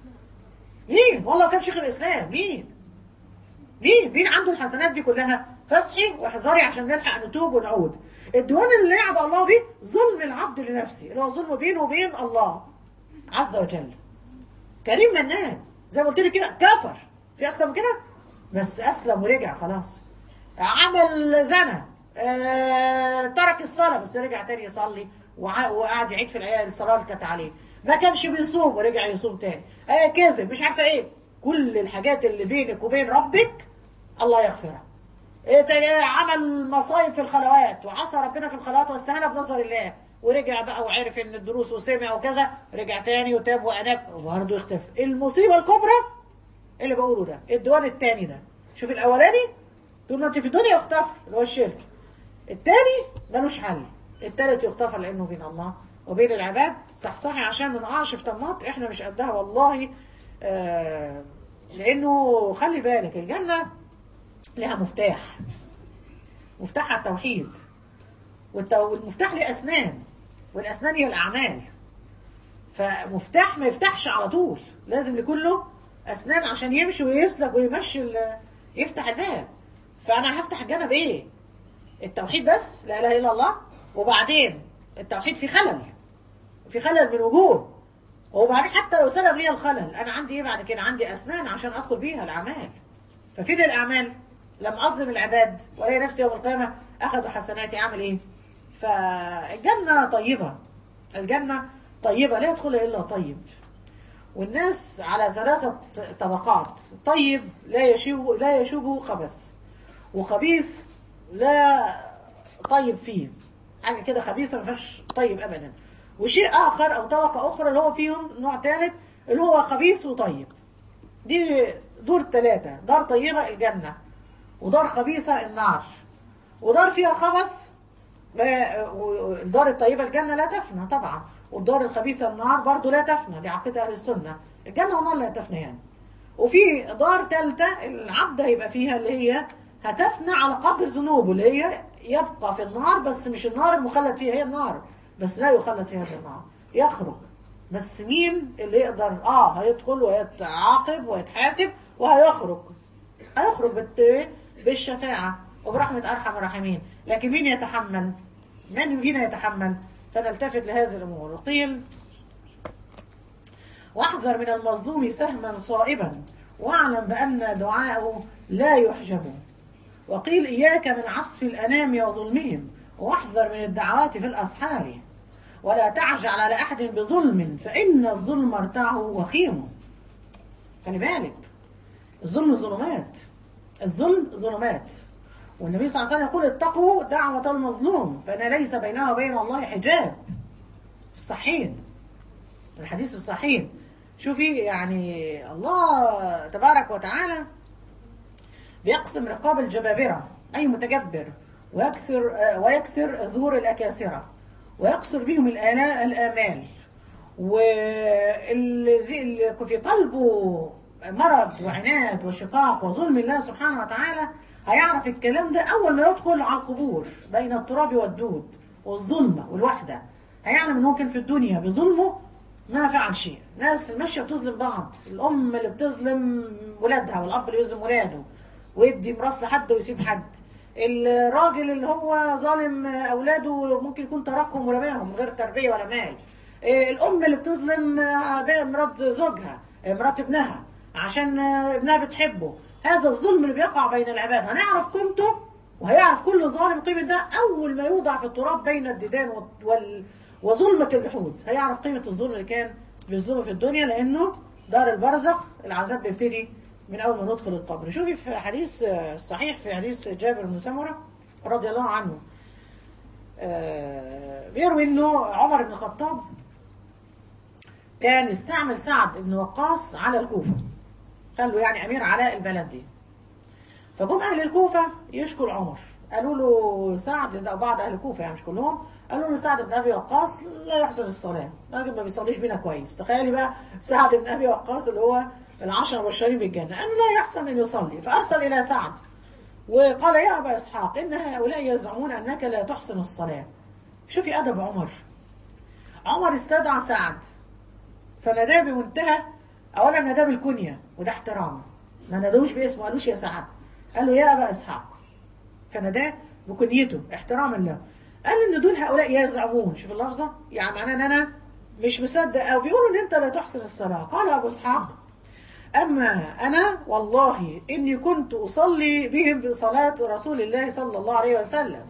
مين والله كان شيخ الاسلام مين مين مين عنده الحسنات دي كلها فاسحي واحذري عشان نلحق نتوب ونعود الديوان اللي يعد الله به ظلم العبد لنفسه اللي هو ظلم بينه وبين الله عز وجل كريم منان زي ما قلت لك كده كفر في اكتر من كده بس اسلم ورجع خلاص عمل زنا آه، ترك الصلاه بس رجع تاني يصلي وع- وقعد يعيد في الايام الصلاه اللي كانت عليه ما كانش بيصوم ورجع يصوم تاني آه كذب مش عارفه ايه كل الحاجات اللي بينك وبين ربك الله يغفرها إيه تا- عمل مصايب في الخلوات وعصى ربنا في الخلوات واستهان بنظر الله ورجع بقى وعرف ان الدروس وسمع وكذا رجع تاني وتاب واناب وبرضه يختفي المصيبه الكبرى اللي بقوله ده الديوان التاني ده شوف الاولاني طول ما انت في الدنيا يغتفر اللي هو الشرك التاني ملوش حل التالت يغتفر لانه بين الله وبين العباد صحصحي عشان ما نقعش في طماط احنا مش قدها والله آه لانه خلي بالك الجنه لها مفتاح مفتاحها التوحيد والتو- والمفتاح ليه اسنان والاسنان هي الاعمال فمفتاح ما يفتحش على طول لازم يكون له اسنان عشان يمشي ويسلك ويمشي ال- يفتح الباب فانا هفتح الجنه بايه التوحيد بس لا اله الا الله وبعدين التوحيد في خلل في خلل من وجوه وبعدين حتى لو سلب لي الخلل انا عندي ايه بعد كده عندي اسنان عشان ادخل بيها الاعمال ففين الاعمال لم اظلم العباد والاقي نفسي يوم القيامه اخذوا حسناتي اعمل ايه فالجنه طيبه الجنه طيبه لا يدخلها الا طيب والناس على ثلاثه طبقات طيب لا يشوب لا يشوب خبث وخبيث لا طيب فيه حاجه كده خبيثه ما فيهاش طيب ابدا وشيء اخر او طبقه اخرى اللي هو فيهم نوع ثالث اللي هو خبيث وطيب دي دور ثلاثه دار طيبه الجنه ودار خبيثه النار ودار فيها خبث لا- والدار الطيبه الجنه لا تفنى طبعا والدار الخبيثه النار برضو لا تفنى دي عقيده اهل السنه الجنه والنار لا تفنيان وفي دار ثالثه العبد هيبقى فيها اللي هي هتفنى على قدر ذنوبه اللي هي يبقى في النار بس مش النار المخلد فيها هي النار بس لا يخلد فيها في النار يخرج بس مين اللي يقدر اه هيدخل ويتعاقب ويتحاسب وهيخرج هيخرج بالت- بالشفاعة وبرحمة أرحم الراحمين لكن مين يتحمل من فينا يتحمل فنلتفت لهذه الأمور وقيل واحذر من المظلوم سهما صائبا واعلم بأن دعاءه لا يحجب وقيل إياك من عصف الأنام وظلمهم واحذر من الدعوات في الأسحار ولا تعجل على أحد بظلم فإن الظلم ارتعه وخيم خلي بالك الظلم ظلمات الظلم ظلمات والنبي صلى الله عليه وسلم يقول اتقوا دعوة المظلوم فإن ليس بينها وبين الله حجاب في الصحيحين الحديث في الصحيحين شوفي يعني الله تبارك وتعالى بيقسم رقاب الجبابرة أي متجبر ويكسر آه، ويكسر زور الأكاسرة ويقصر بهم الآلاء الآمال واللي زي- اللي في قلبه مرض وعناد وشقاق وظلم الله سبحانه وتعالى هيعرف الكلام ده أول ما يدخل على القبور بين التراب والدود والظلمة والوحدة هيعلم إن هو كان في الدنيا بظلمه ما فعل شيء ناس ماشية بتظلم بعض الأم اللي بتظلم ولادها والأب اللي يظلم ولاده ويدي ميراث لحد ويسيب حد الراجل اللي هو ظالم اولاده ممكن يكون تركهم ورماهم من غير تربيه ولا مال إيه، الام اللي بتظلم آه، مرات زوجها آه، مرات ابنها عشان آه، ابنها بتحبه هذا الظلم اللي بيقع بين العباد هنعرف قيمته وهيعرف كل ظالم قيمه ده اول ما يوضع في التراب بين الديدان وال- وال وظلمة اللحود هيعرف قيمة الظلم اللي كان بيظلمه في الدنيا لأنه دار البرزخ العذاب بيبتدي من أول ما ندخل القبر شوفي في حديث آه، صحيح في حديث جابر بن سمرة رضي الله عنه آه، بيروي انه عمر بن الخطاب كان يستعمل سعد بن وقاص على الكوفة قال له يعني أمير على البلد دي فجم أهل الكوفة يشكوا عمر قالوا له سعد ده بعض أهل الكوفة يعني مش كلهم قالوا له سعد بن أبي وقاص لا يحسن الصلاة راجل ما بيصليش بينا كويس تخيلي بقى سعد بن أبي وقاص اللي هو العشرة المبشرين بالجنة قالوا لا يحسن أن يصلي فأرسل إلى سعد وقال يا أبا إسحاق إن هؤلاء يزعمون أنك لا تحسن الصلاة شوفي أدب عمر عمر استدعى سعد فناداه بمنتهى اولا ناداه بالكنيه وده احترام ما نادوش باسمه قالوش يا سعد قال له يا ابا اسحاق فناداه بكنيته احتراما له قال ان دول هؤلاء يزعمون شوف اللفظه يعني معناه ان انا مش مصدق او بيقولوا ان انت لا تحسن الصلاه قال ابو اسحاق اما انا والله اني كنت اصلي بهم بصلاه رسول الله صلى الله عليه وسلم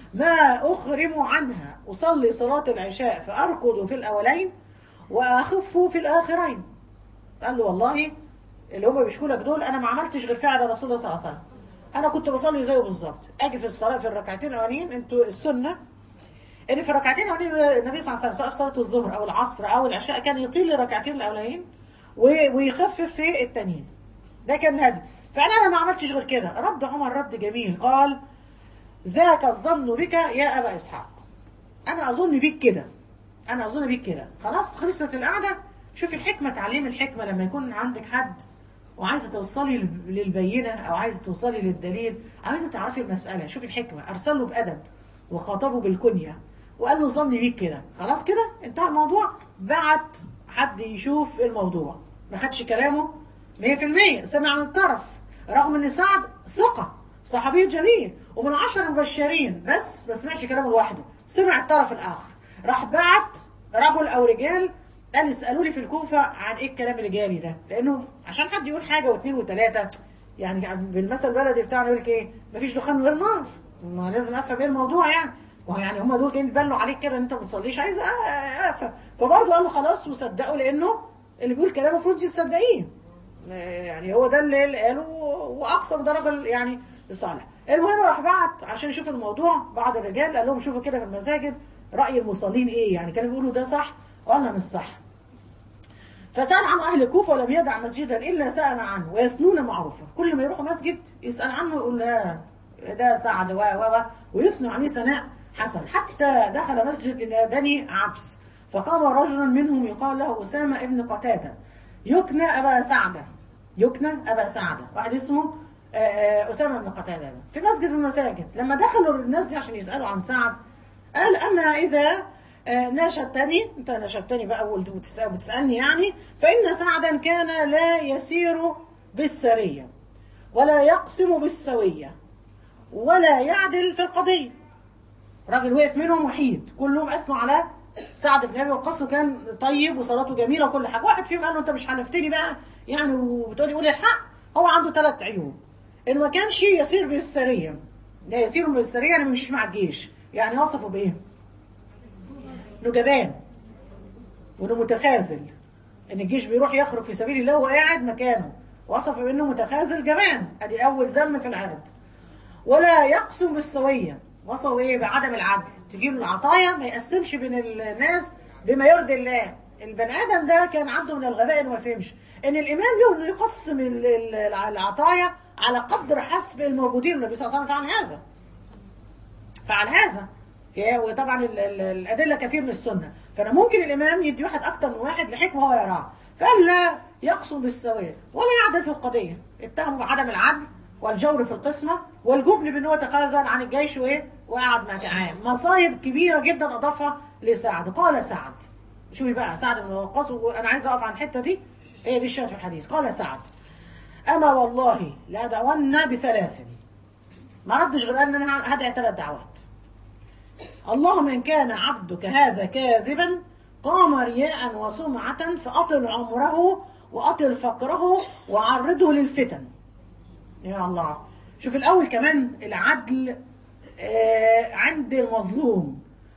ما اخرم عنها اصلي صلاه العشاء فاركض في الاولين واخف في الاخرين قال له والله اللي هم بيشكوا لك دول انا ما عملتش غير فعل رسول الله صلى الله عليه وسلم انا كنت بصلي زيه بالظبط اجي في الصلاه في الركعتين الاولانيين انتوا السنه ان في الركعتين الاولانيين النبي صلى الله عليه وسلم سواء في صلاه الظهر او العصر او العشاء كان يطيل الركعتين الاولانيين و- ويخفف في التانيين ده كان هدي فانا انا ما عملتش غير كده رد عمر رد جميل قال ذاك الظن بك يا ابا اسحاق انا اظن بيك كده انا اظن بيك كده خلاص خلصت القعده شوفي الحكمه تعليم الحكمه لما يكون عندك حد وعايزه توصلي لل- للبينه او عايزه توصلي للدليل عايزه تعرفي المساله شوفي الحكمه ارسل له بادب وخاطبه بالكنيه وقال له ظني بيك كده خلاص كده انتهى الموضوع بعت حد يشوف الموضوع ما خدش كلامه 100% سمع عن الطرف رغم ان سعد ثقه صحابي جليل ومن عشر مبشرين بس ما سمعش كلامه لوحده سمع الطرف الاخر راح بعت رجل او رجال قال اسالوا لي في الكوفه عن ايه الكلام اللي جالي ده لانه عشان حد يقول حاجه واثنين وثلاثه يعني بالمثل البلدي بتاعنا يقول لك ايه مفيش دخان من غير نار ما لازم افهم ايه الموضوع يعني وهو يعني هم دول جايين يتبلوا عليك كده ان انت ما بتصليش عايز افهم فبرضه قال له خلاص وصدقوا لانه اللي بيقول كلام المفروض تصدقيه يعني هو ده اللي اللي قاله واقصى درجه يعني لصالح المهم راح بعت عشان يشوف الموضوع بعض الرجال قال لهم شوفوا كده في المساجد راي المصلين ايه يعني كانوا بيقولوا ده صح ولا مش صح فسأل عنه أهل الكوفة ولم يدع مسجدا إلا سأل عنه ويسنون معروفا كل ما يروحوا مسجد يسأل عنه يقول لا ده سعد و و و ويثنى عليه ثناء حسن حتى دخل مسجد بني عبس فقام رجل منهم يقال له أسامة ابن قتادة يكنى أبا سعدة يكنى أبا سعدة واحد اسمه آه، آه، أسامة بن قتادة ده. في مسجد من المساجد لما دخلوا الناس دي عشان يسألوا عن سعد قال أما إذا آه، ناشدتني أنت ناشدتني بقى وتسأل بتسألني يعني فإن سعدا كان لا يسير بالسرية ولا يقسم بالسوية ولا يعدل في القضية راجل وقف منهم وحيد كلهم أثنوا على سعد بن ابي وقاص وكان طيب وصلاته جميله وكل حاجه واحد فيهم قال له انت مش حلفتني بقى يعني وبتقولي قولي الحق هو عنده ثلاث عيوب انه ما كانش يسير بالسريه لا يسير بالسريه يعني ما يمشيش مع الجيش يعني وصفه بايه؟ انه جبان وانه متخاذل ان الجيش بيروح يخرج في سبيل الله وهو قاعد مكانه وصفه بانه متخاذل جبان ادي اول ذم في العرض ولا يقسم بالسويه وصفه ايه بعدم العدل تجيب له العطايا ما يقسمش بين الناس بما يرضي الله البني ادم ده كان عنده من الغباء انه ما فهمش ان الامام له انه يقسم ال- ال- العطايا على قدر حسب الموجودين النبي صلى الله عليه وسلم فعل هذا فعل هذا هي- وطبعا ال- ال- الادله كثير من السنه فانا ممكن الامام يدي واحد اكتر من واحد لحكمه هو يراها فقال لا يقسم بالسويه ولا يعدل في القضيه اتهموا بعدم العدل والجور في القسمه والجبن بان هو تخاذل عن الجيش وايه وقعد معاه مصايب كبيره جدا اضافها لسعد قال سعد شوفي بقى سعد بن وقاص وانا عايز اقف عن الحته دي هي دي الشاهد في الحديث قال سعد اما والله لا دعونا بثلاث ما ردش غير قال ان انا هدعي ثلاث دعوات اللهم إن كان عبدك هذا كاذبا قام رياء وسمعة فأطل عمره وأطل فقره وعرضه للفتن يا الله شوف الأول كمان العدل آه، عند المظلوم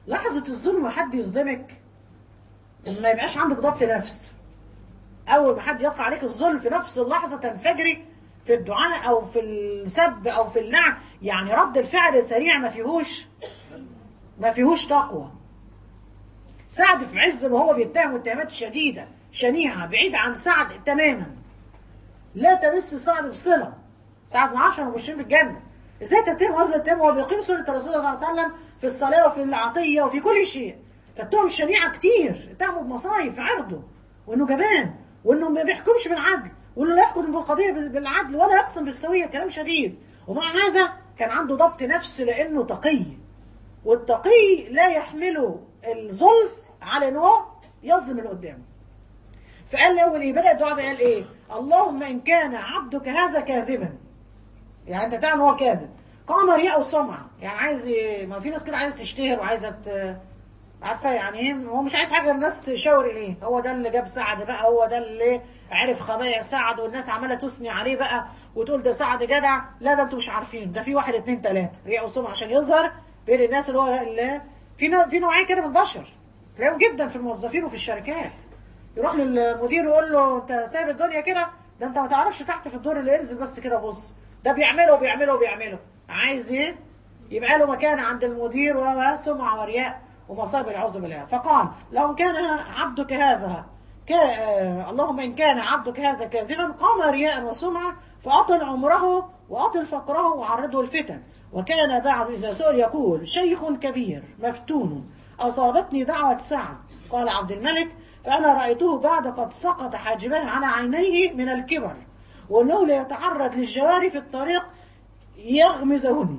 لحظة الظلم حد يظلمك ما يبقاش عندك ضبط نفس أول ما حد يقع عليك الظلم في نفس اللحظة تنفجري في الدعاء أو في السب أو في اللعن يعني رد الفعل سريع ما فيهوش ما فيهوش تقوى سعد في عز وهو بيتهم اتهامات شديدة شنيعة بعيد عن سعد تماما لا تمس سعد بصلة سعد من عشرة مبشرين في الجنة ازاي تتهم هذا التهم وهو بيقيم سنة الرسول صلى الله عليه وسلم في الصلاة وفي العطية وفي كل شيء فالتهم الشنيعة كتير اتهموا بمصايب في عرضه وانه جبان وانه ما بيحكمش بالعدل وانه لا يحكم بالقضية بالعدل ولا يقسم بالسوية كلام شديد ومع هذا كان عنده ضبط نفس لانه تقي والتقي لا يحمله الظلم على انه يظلم اللي قدامه فقال الاول ايه بدا الدعاء قال ايه اللهم ان كان عبدك هذا كاذبا يعني انت تعلم هو كاذب قام رياء وسمعه يعني عايز ي- ما في ناس كده عايزه تشتهر وعايزه ت- عارفه يعني ايه هو مش عايز حاجه الناس تشاور اليه هو ده اللي جاب سعد بقى هو ده اللي عرف خبايا سعد والناس عماله تثني عليه بقى وتقول ده سعد جدع لا ده انتوا مش عارفين ده في واحد اتنين تلاته رياء وسمعه عشان يظهر بين الناس اللي هو اللي في نوع في نوعيه كده من البشر تلاقيهم جدا في الموظفين وفي الشركات يروح للمدير يقول له انت سايب الدنيا كده ده انت ما تعرفش تحت في الدور اللي انزل بس كده بص ده بيعمله وبيعمله وبيعمله عايز ايه يبقى له مكان عند المدير وسمعة ورياء ومصائب العوذ بالله فقال لو كان عبدك هذا ك... آه، اللهم إن كان عبدك هذا كاذبا قام رياء وسمعة فأطل عمره وأطل فقره وعرضه الفتن وكان بعد إذا سئل يقول شيخ كبير مفتون أصابتني دعوة سعد قال عبد الملك فأنا رأيته بعد قد سقط حاجباه على عينيه من الكبر وأنه ليتعرض للجواري في الطريق يغمزهن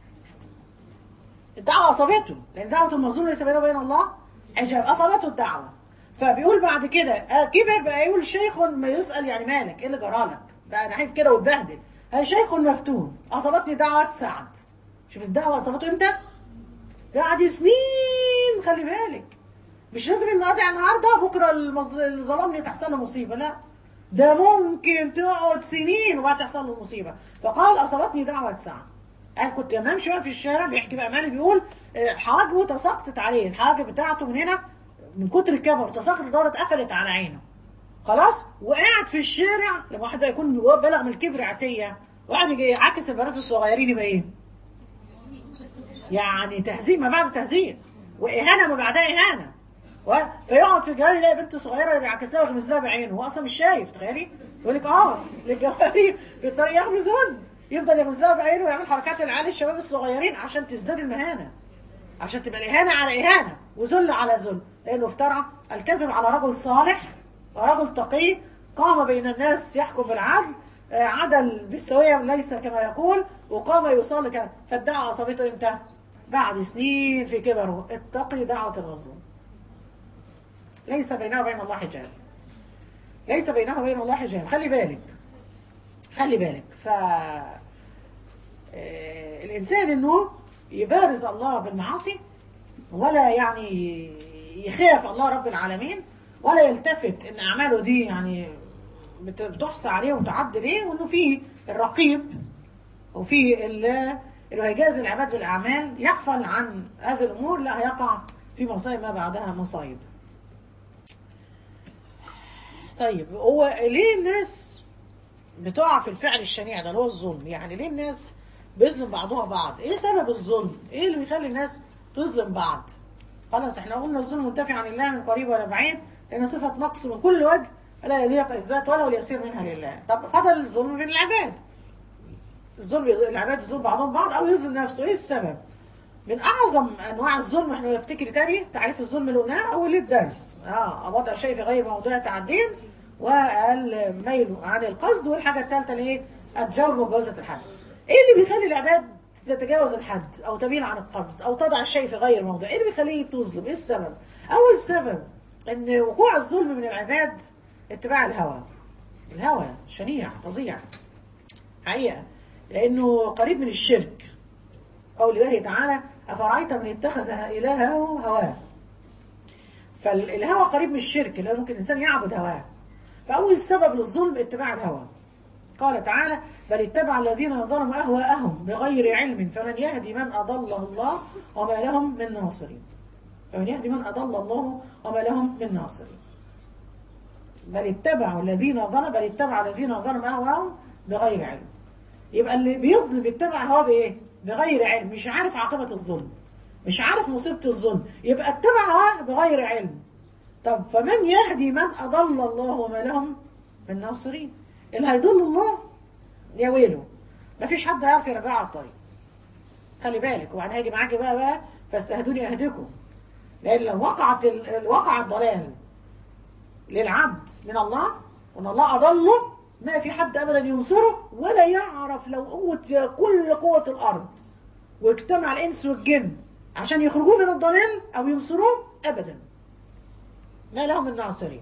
الدعوة أصابته لأن دعوة المظلوم ليس بينه وبين الله حجاب أصابته الدعوة فبيقول بعد كده آه، كبر بقى يقول شيخ ما يسأل يعني مالك إيه اللي جرالك بقى نحيف كده واتبهدل هل شيخ مفتون أصابتني دعوة سعد شوف الدعوة أصابته إمتى؟ قعد سنين خلي بالك مش لازم ان قاطع النهارده بكره المظل- اللي ظلمني تحصل له مصيبه لا ده ممكن تقعد سنين وبعد تحصل له مصيبه فقال اصابتني دعوه سعد قال كنت بمشي بقى في الشارع بيحكي بقى مالي بيقول آه، حاجبه تساقطت عليه الحاجب بتاعته من هنا من كتر الكبر تساقط الدوره اتقفلت على عينه خلاص وقاعد في الشارع لما واحد بقى يكون جواه بلغ من الكبر عتيه وقاعد يجي يعاكس البنات الصغيرين يبقى ايه؟ يعني تهزيء ما بعد تهزيء واهانه ما بعدها اهانه و... فيقعد في الجواري يلاقي بنت صغيره يعكس لها ويغمز لها بعينه هو اصلا مش شايف تخيلي يقول لك اه للجواري في الطريق يغمزهن يفضل يغمز لها بعينه ويعمل حركات العيال الشباب الصغيرين عشان تزداد المهانه عشان تبقى الاهانه على اهانه وذل على ذل لانه افترى الكذب على رجل صالح ورجل تقي قام بين الناس يحكم بالعدل آه، عدل بالسويه ليس كما يقول وقام يصلي كما فالدعوه اصابته امتى؟ بعد سنين في كبره اتقي دعوه المظلوم ليس بينه وبين الله حجاب ليس بينه وبين الله حجاب خلي بالك خلي بالك ف آه، الانسان انه يبارز الله بالمعاصي ولا يعني يخاف الله رب العالمين ولا يلتفت ان اعماله دي يعني بت- بتحصى عليه وتعد ليه وانه في الرقيب وفي ال- اللي هيجازي العباد بالاعمال يغفل عن هذه الامور لا يقع في مصايب ما بعدها مصايب طيب هو ليه الناس بتقع في الفعل الشنيع ده اللي هو الظلم يعني ليه الناس بيظلم بعضها بعض ايه سبب الظلم ايه اللي بيخلي الناس تظلم بعض خلاص احنا قلنا الظلم منتفي عن الله من قريب ولا بعيد لان صفه نقص من كل وجه لا يليق اثبات ولا اليسير منها لله طب فضل الظلم بين العباد الظلم العباد يظلم بعضهم بعض او يظلم نفسه ايه السبب من اعظم انواع الظلم احنا نفتكر تاني تعريف الظلم اللي قلناه اول الدرس اه وضع شيء في غير موضوع تعدين والميل عن القصد والحاجه الثالثه الايه الجور مجاوزه الحد ايه اللي بيخلي العباد تتجاوز الحد او تميل عن القصد او تضع الشيء في غير موضع ايه اللي بيخليه تظلم ايه السبب اول سبب ان وقوع الظلم من العباد اتباع الهوى الهوى شنيع فظيع حقيقه لانه قريب من الشرك قول الله تعالى أفرأيت من اتخذ إلهه هواه فالهوى قريب من الشرك لأنه ممكن الإنسان يعبد هواه فأول سبب للظلم اتباع الهوى قال تعالى بل اتبع الذين ظلموا أهواءهم بغير علم فمن يهدي من أضله الله وما لهم من ناصرين فمن يهدي من أضل الله وما لهم من ناصرين بل اتبعوا الذين ظلموا بل اتبعوا الذين ظلموا أهواهم بغير علم يبقى اللي بيظلم بيتبع هواه بايه؟ بغير علم مش عارف عاقبة الظلم مش عارف مصيبة الظلم يبقى اتبع هواه بغير علم طب فمن يهدي من أضل الله وما لهم من ناصرين اللي هيضل الله يا ويله مفيش حد هيعرف يرجعه على الطريق خلي بالك وبعدين هاجي معاكي بقى بقى فاستهدوني اهدكم لان لو وقعت ال... وقع الضلال للعبد من الله وان الله اضله ما في حد ابدا ينصره ولا يعرف لو قوه كل قوه الارض واجتمع الانس والجن عشان يخرجوه من الضلال او ينصروه ابدا ما لهم من ناصرين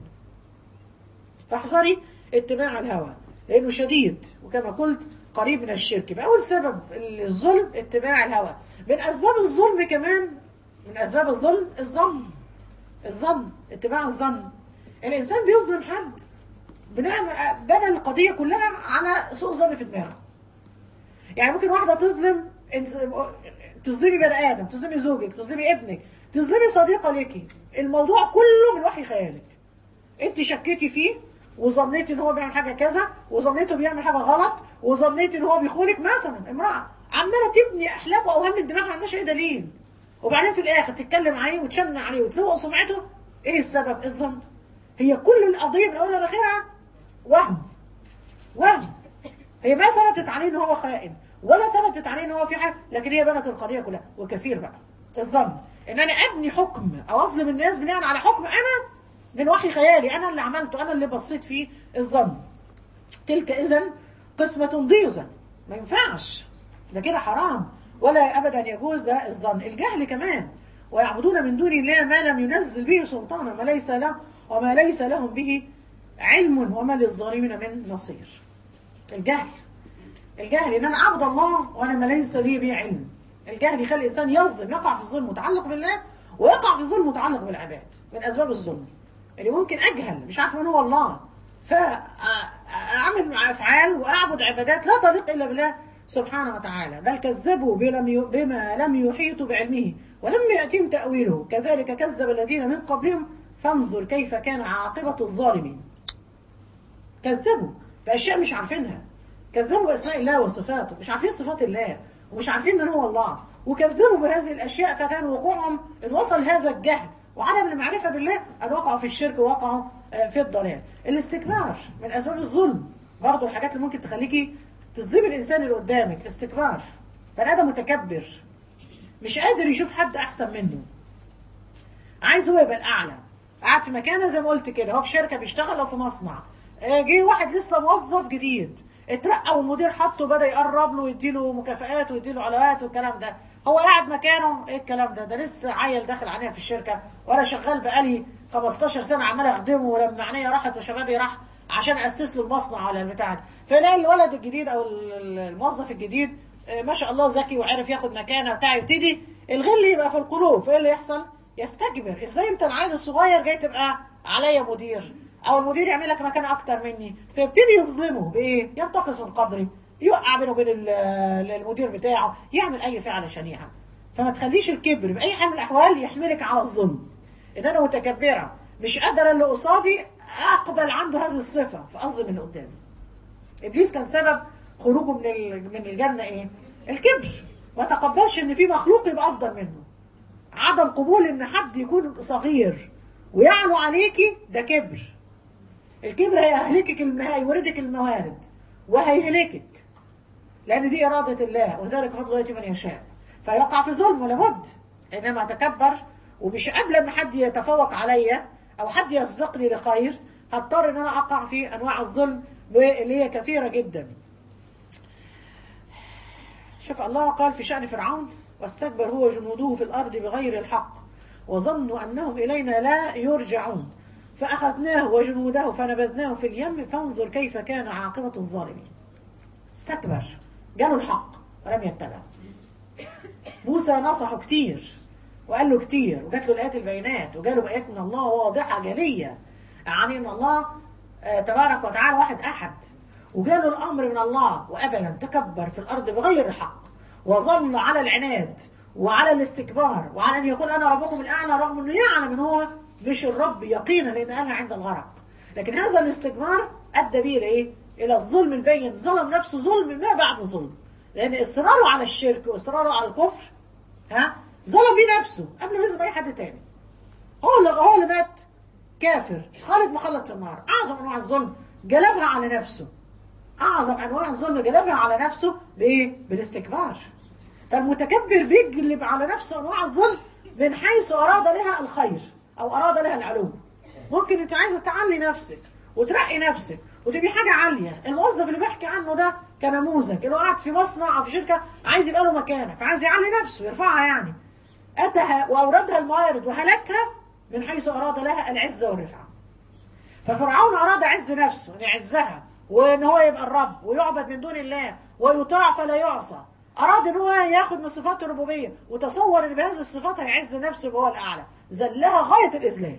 فاحذري اتباع الهوى لانه شديد وكما قلت قريب من الشرك يبقى اول سبب الظلم اتباع الهوى من اسباب الظلم كمان من اسباب الظلم الظن الظن اتباع الظن الانسان بيظلم حد بناء بنى القضيه كلها على سوء ظن في دماغه يعني ممكن واحده تظلم تظلمي بني ادم تظلمي زوجك تظلمي ابنك تظلمي صديقه ليكي الموضوع كله من وحي خيالك انت شكيتي فيه وظنيتي ان هو بيعمل حاجه كذا وظنيته بيعمل حاجه غلط وظنيتي ان هو بيخونك مثلا امراه عماله تبني احلام واوهام الدماغ ما عندهاش اي دليل وبعدين في الاخر تتكلم عليه وتشن عليه وتسوق سمعته ايه السبب الظن هي كل القضيه من اولها لاخرها وهم وهم هي ما ثبتت عليه ان هو خائن ولا ثبتت عليه ان هو في حاجه لكن هي بنت القضيه كلها وكثير بقى الظن ان انا ابني حكم او اظلم الناس بناء على حكم انا من وحي خيالي انا اللي عملته انا اللي بصيت فيه الظن تلك اذا قسمة ضيزة ما ينفعش ده كده حرام ولا ابدا يجوز ده الظن الجهل كمان ويعبدون من دون الله ما لم ينزل به سلطانا ما ليس له وما ليس لهم به علم وما للظالمين من نصير الجهل الجهل ان انا اعبد الله وانا ما ليس لي به علم الجهل يخلي الانسان يظلم يقع في الظلم متعلق بالله ويقع في ظلم متعلق بالعباد من اسباب الظلم اللي ممكن اجهل مش عارف من هو الله فاعمل افعال واعبد عبادات لا تليق الا بالله سبحانه وتعالى بل كذبوا بما لم يحيطوا بعلمه ولم ياتهم تاويله كذلك كذب الذين من قبلهم فانظر كيف كان عاقبه الظالمين كذبوا باشياء مش عارفينها كذبوا باسماء الله وصفاته مش عارفين صفات الله ومش عارفين من هو الله وكذبوا بهذه الاشياء فكان وقوعهم ان وصل هذا الجهل وعدم المعرفة بالله أن وقعوا في الشرك ووقعوا في الضلال الاستكبار من أسباب الظلم برضو الحاجات اللي ممكن تخليكي تظلمي الإنسان اللي قدامك استكبار بني آدم متكبر مش قادر يشوف حد أحسن منه عايز هو يبقى الأعلى قاعد في مكانه زي ما قلت كده هو في شركة بيشتغل أو في مصنع جه واحد لسه موظف جديد اترقى والمدير حطه بدا يقرب له ويديله مكافآت ويديله علاوات والكلام ده هو قاعد مكانه ايه الكلام ده ده لسه عيل داخل عليها في الشركه وانا شغال بقالي 15 سنه عمال اخدمه ولما عينيا راحت وشبابي راح عشان اسس له المصنع ولا البتاع ده فلاقي الولد الجديد او الموظف الجديد ما شاء الله ذكي وعرف ياخد مكانه بتاع يبتدي الغل يبقى في القلوب فايه اللي يحصل؟ يستكبر ازاي انت العيل الصغير جاي تبقى عليا مدير او المدير يعمل لك مكان اكتر مني فيبتدي يظلمه بايه ينتقص من قدري يوقع بينه وبين المدير بتاعه يعمل اي فعل شنيعه فما تخليش الكبر باي حال من الاحوال يحملك على الظلم ان انا متكبره مش قادره اللي قصادي اقبل عنده هذه الصفه فاظلم اللي قدامي ابليس كان سبب خروجه من من الجنه ايه الكبر ما تقبلش ان في مخلوق يبقى افضل منه عدم قبول ان حد يكون صغير ويعلو عليكي ده كبر الكبر هيهلكك هيوردك الموارد وهيهلكك لان دي اراده الله وذلك فضل الله يؤتي من يشاء فيقع في ظلم لابد انما اتكبر ومش قبل ما حد يتفوق عليا او حد يسبقني لخير هضطر ان انا اقع في انواع الظلم اللي هي كثيره جدا شوف الله قال في شأن فرعون واستكبر هو جنوده في الأرض بغير الحق وظنوا أنهم إلينا لا يرجعون فأخذناه وجنوده فنبذناه في اليم فانظر كيف كان عاقبة الظالمين استكبر جاله الحق ولم يتبع موسى نصحه كتير وقال له كتير وجات له الآيات البينات وجاله آيات من الله واضحة جلية يعني ان الله تبارك وتعالى واحد أحد وجاله الأمر من الله وأبدا تكبر في الأرض بغير الحق وظل على العناد وعلى الاستكبار وعلى ان يقول انا ربكم الاعلى رغم انه يعلم ان هو مش الرب يقينا لان قالها عند الغرق لكن هذا الاستكبار ادى به لايه؟ الى الظلم البين ظلم نفسه ظلم ما بعد ظلم لان اصراره على الشرك واصراره على الكفر ها ظلم بيه نفسه قبل ما يظلم اي حد تاني هو اللي هو اللي مات كافر خالد مخلد في النار اعظم انواع الظلم جلبها على نفسه اعظم انواع الظلم جلبها على نفسه بايه بالاستكبار فالمتكبر بيجلب على نفسه انواع الظلم من حيث اراد لها الخير او اراد لها العلو ممكن انت عايزه تعلي نفسك وترقي نفسك وتبقي حاجه عاليه الموظف اللي بيحكي عنه ده كنموذج انه قاعد في مصنع او في شركه عايز يبقى له مكانه فعايز يعلي نفسه يرفعها يعني اتها واوردها الموارد وهلكها من حيث اراد لها العزه والرفعه ففرعون اراد عز نفسه ان يعزها وان هو يبقى الرب ويعبد من دون الله ويطاع فلا يعصى اراد ان هو ياخد من صفات الربوبيه وتصور ان بهذه الصفات هيعز نفسه يبقى هو الاعلى ذلها غايه الاذلال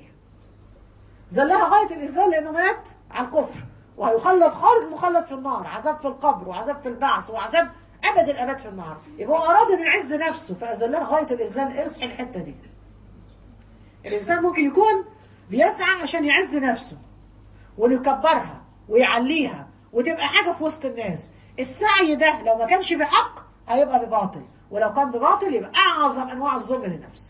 ذلها غايه الاذلال لانه مات على الكفر وهيخلد خالد مخلد في النار عذاب في القبر وعذاب في البعث وعذاب ابد الابد في النار يبقى هو اراد ان يعز نفسه فاذلها غايه الاذلال اصحي الحته دي الانسان ممكن يكون بيسعى عشان يعز نفسه وانه يكبرها ويعليها وتبقى حاجه في وسط الناس السعي ده لو ما كانش بحق هيبقى بباطل ولو كان بباطل يبقى اعظم انواع الظلم للنفس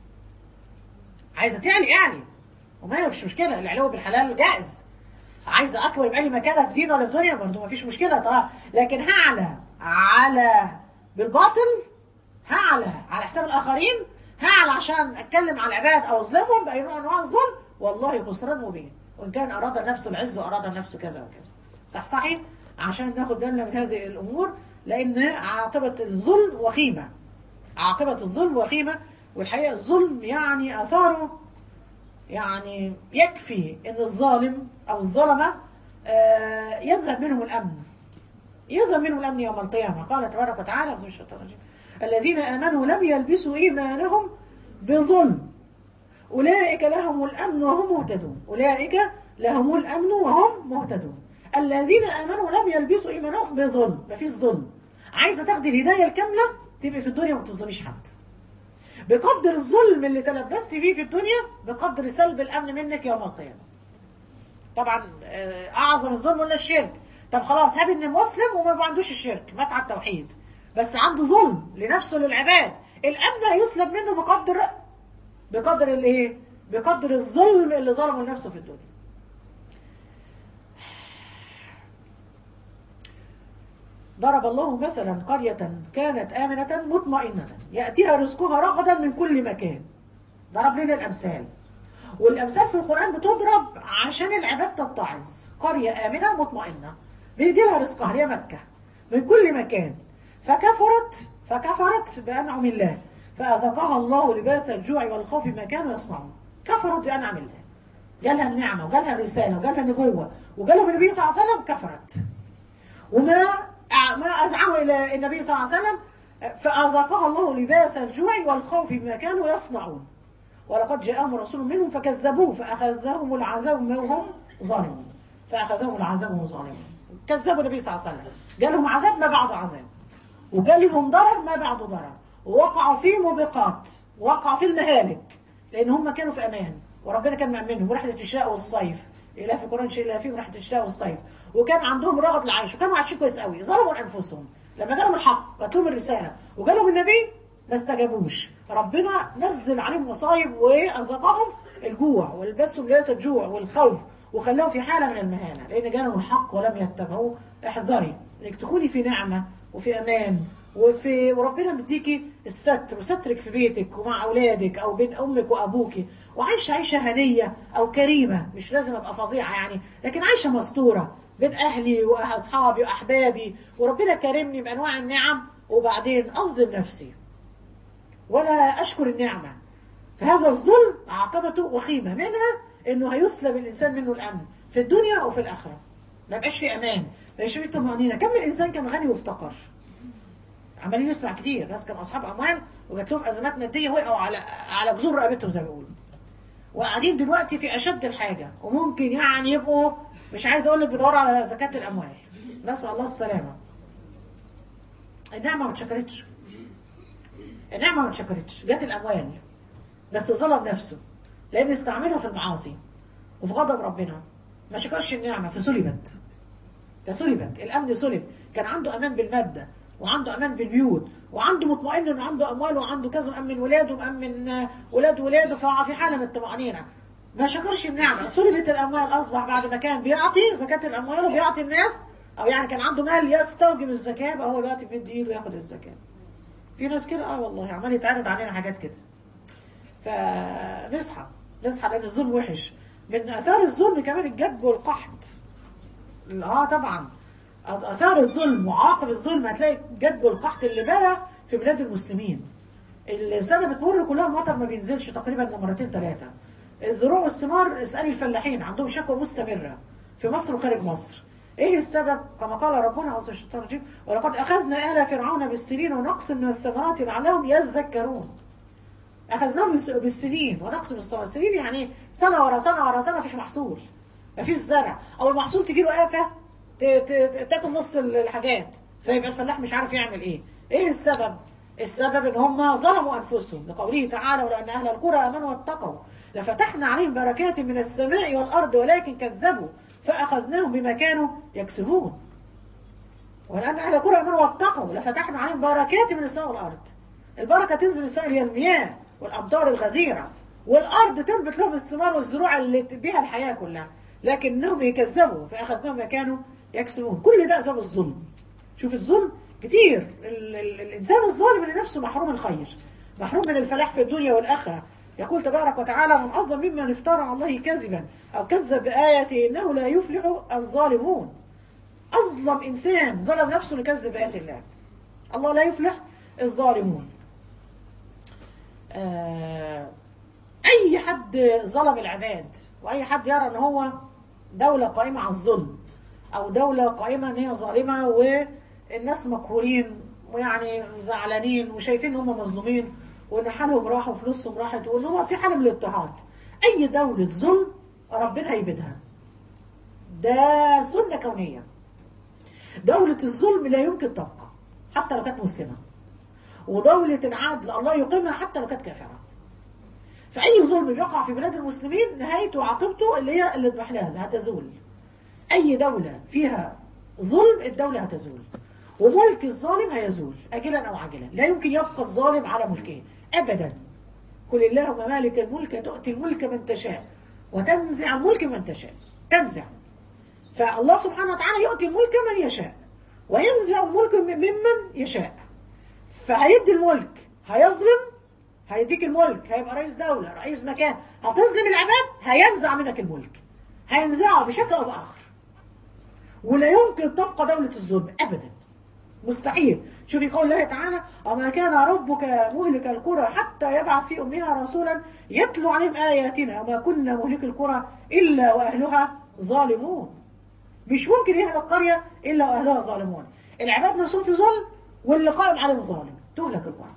عايزه تعلي اعلي وما فيش مشكله العلو بالحلال جائز عايزه اكبر يبقى لي مكانه في دين ولا في دنيا برضه ما فيش مشكله طبعا لكن هعلى على بالباطل هعلى على حساب الاخرين هعلى عشان اتكلم على العباد او اظلمهم باي نوع من انواع الظلم والله خسران مبين وان كان اراد نفسه العز واراد نفسه كذا وكذا صح صحيح عشان ناخد بالنا من هذه الامور لان عاقبه الظلم وخيمه عاقبه الظلم وخيمه والحقيقه الظلم يعني اثاره يعني يكفي ان الظالم او الظلمه آه، يذهب منهم الامن يذهب منهم الامن يوم القيامه قال تبارك وتعالى أعوذ بالله من الشيطان الرجيم الذين امنوا لم يلبسوا ايمانهم بظلم اولئك لهم الامن وهم مهتدون اولئك لهم الامن وهم مهتدون الذين امنوا لم يلبسوا ايمانهم بظلم مفيش ظلم عايزه تاخدي الهدايه الكامله تبقي في الدنيا ما تظلميش حد بقدر الظلم اللي تلبست فيه في الدنيا بقدر سلب الامن منك يوم القيامه طبعا آه، اعظم الظلم ولا الشرك طب خلاص هاب ان مسلم وما عندوش الشرك مات على التوحيد بس عنده ظلم لنفسه للعباد الامن هيسلب منه بقدر بقدر الايه بقدر الظلم اللي ظلمه لنفسه في الدنيا ضرب الله مثلا قرية كانت آمنة مطمئنة يأتيها رزقها رغدا من كل مكان ضرب لنا الأمثال والأمثال في القرآن بتضرب عشان العباد تتعظ قرية آمنة مطمئنة بيجي لها رزقها هي مكة من كل مكان فكفرت فكفرت بأنعم الله فأذقها الله لباس الجوع والخوف بما كانوا يصنعون كفرت بأنعم الله جالها النعمة وجالها الرسالة وجالها النبوة وجالهم النبي صلى الله عليه وسلم كفرت وما ما أزعموا إلى النبي صلى الله عليه وسلم فأذاقها الله لباس الجوع والخوف بما كانوا يصنعون ولقد جاءهم رسول منهم فكذبوه فأخذهم العذاب وهم ظالمون فأخذهم العذاب وهم ظالمون كذبوا النبي صلى الله عليه وسلم جالهم عذاب ما بعد عذاب وجالهم ضرر ما بعد ضرر ووقعوا في موبقات وقعوا في المهالك لأن هم كانوا في أمان وربنا كان مأمنهم ورحلة الشتاء والصيف إله في القرآن شيء إلا فيهم رحلة الشتاء والصيف وكان عندهم رغد العيش وكانوا عايشين كويس قوي ظلموا أنفسهم لما جالهم الحق جات لهم الرسالة وجالهم النبي ما استجابوش ربنا نزل عليهم مصايب وأذاقهم الجوع والبسهم لباس الجوع والخوف وخلاهم في حالة من المهانة لأن جالهم الحق ولم يتبعوه احذري انك تكوني في نعمة وفي أمان وفي وربنا مديكي الستر وسترك في بيتك ومع أولادك أو بين أمك وأبوك وعايشة عيشة هنية أو كريمة مش لازم أبقى فظيعة يعني لكن عايشة مستورة بين أهلي وأصحابي وأحبابي وربنا كرمني بأنواع النعم وبعدين أظلم نفسي ولا أشكر النعمة فهذا الظلم عاقبته وخيمة منها إنه هيسلب الإنسان منه الأمن في الدنيا أو في الآخرة ما يبقاش في أمان ما يبقاش في طمأنينة كم من إنسان كان غني وافتقر عمالين نسمع كتير ناس كانوا أصحاب أموال وجات لهم أزمات مادية وقعوا على على جذور رقبتهم زي ما بيقولوا وقاعدين دلوقتي في أشد الحاجة وممكن يعني يبقوا مش عايز أقول لك بيدوروا على زكاة الأموال نسأل الله السلامة النعمة ما اتشكرتش النعمة ما اتشكرتش جت الأموال بس ظلم نفسه لأن استعملها في المعاصي وفي غضب ربنا ما شكرش النعمة فسلبت فسلبت الأمن سلب كان عنده أمان بالمادة وعنده أمان بالبيوت وعنده مطمئن إنه عنده أموال وعنده كذا مأمن ولاده ومأمن آه، ولاد ولاده ففي حالة من الطمأنينة ما شكرش النعمة سلبت الأموال أصبح بعد ما كان بيعطي زكاة الأموال وبيعطي الناس أو يعني كان عنده مال يستوجب الزكاة بقى هو دلوقتي بيدي إيده ياخد الزكاة في ناس كده اه والله عمال يتعرض علينا حاجات كده فنصحى نصحى لان الظلم وحش من اثار الظلم كمان الجد والقحط اه طبعا اثار الظلم وعاقب الظلم هتلاقي الجد والقحط اللي بلى في بلاد المسلمين السنه بتمر كلها المطر ما بينزلش تقريبا إلا مرتين ثلاثه الزروع والثمار اسالي الفلاحين عندهم شكوى مستمره في مصر وخارج مصر ايه السبب كما قال ربنا عز وجل الشيطان الرجيم ولقد اخذنا ال فرعون بالسنين ونقص من الثمرات لعلهم يذكرون اخذناهم بالس- بالسنين ونقص من الثمرات السنين يعني إيه؟ سنه ورا سنه ورا سنه مفيش محصول مفيش زرع او المحصول تجي له آفة ت- ت- تاكل نص الحاجات فيبقى الفلاح مش عارف يعمل ايه ايه السبب السبب ان هم ظلموا انفسهم لقوله تعالى ولان اهل القرى امنوا واتقوا لفتحنا عليهم بركات من السماء والارض ولكن كذبوا فاخذناهم بما كانوا يكسبون ولان اهل القرى امنوا واتقوا لفتحنا عليهم بركات من السماء والارض البركه تنزل من السماء هي المياه والامطار الغزيره والارض تنبت لهم الثمار والزروع اللي بها الحياه كلها لكنهم يكذبوا فاخذناهم ما كانوا يكسبون كل ده اسباب الظلم شوف الظلم كتير ال ال الانسان الظالم اللي نفسه محروم الخير محروم من الفلاح في الدنيا والاخره يقول تبارك وتعالى من اظلم ممن افترى على الله كذبا او كذب باياته انه لا يفلح الظالمون أظلم إنسان ظلم نفسه لكذب آيات الله الله لا يفلح الظالمون آه، أي حد ظلم العباد وأي حد يرى أن هو دولة قائمة على الظلم أو دولة قائمة أن هي ظالمة والناس مقهورين ويعني زعلانين وشايفين ان هم مظلومين وان حالهم راح وفلوسهم راحت وان هو في حاله من الاضطهاد اي دوله ظلم ربنا هيبيدها ده سنه كونيه دولة الظلم لا يمكن تبقى حتى لو كانت مسلمة ودولة العدل الله يقيمها حتى لو كانت كافرة فأي ظلم بيقع في بلاد المسلمين نهايته وعاقبته اللي هي اللي اضمحلال هتزول أي دولة فيها ظلم الدولة هتزول وملك الظالم هيزول أجلا أو عاجلا لا يمكن يبقى الظالم على ملكه أبدا قل اللهم مالك الملك تؤتي الملك من تشاء وتنزع الملك من تشاء تنزع فالله سبحانه وتعالى يؤتي الملك من يشاء وينزع الملك ممن يشاء فهيدي الملك هيظلم هيديك الملك هيبقى رئيس دولة رئيس مكان هتظلم العباد هينزع منك الملك هينزعه بشكل أو بآخر ولا يمكن تبقى دولة الظلم أبدا مستحيل شوفي قول الله تعالى وما كان ربك مهلك القرى حتى يبعث في أمها رسولا يتلو عليهم آياتنا وما كنا مهلك القرى إلا وأهلها ظالمون مش ممكن يهلك القرية إلا وأهلها ظالمون العباد نفسهم في ظلم واللي قائم عليهم ظالم تهلك القرى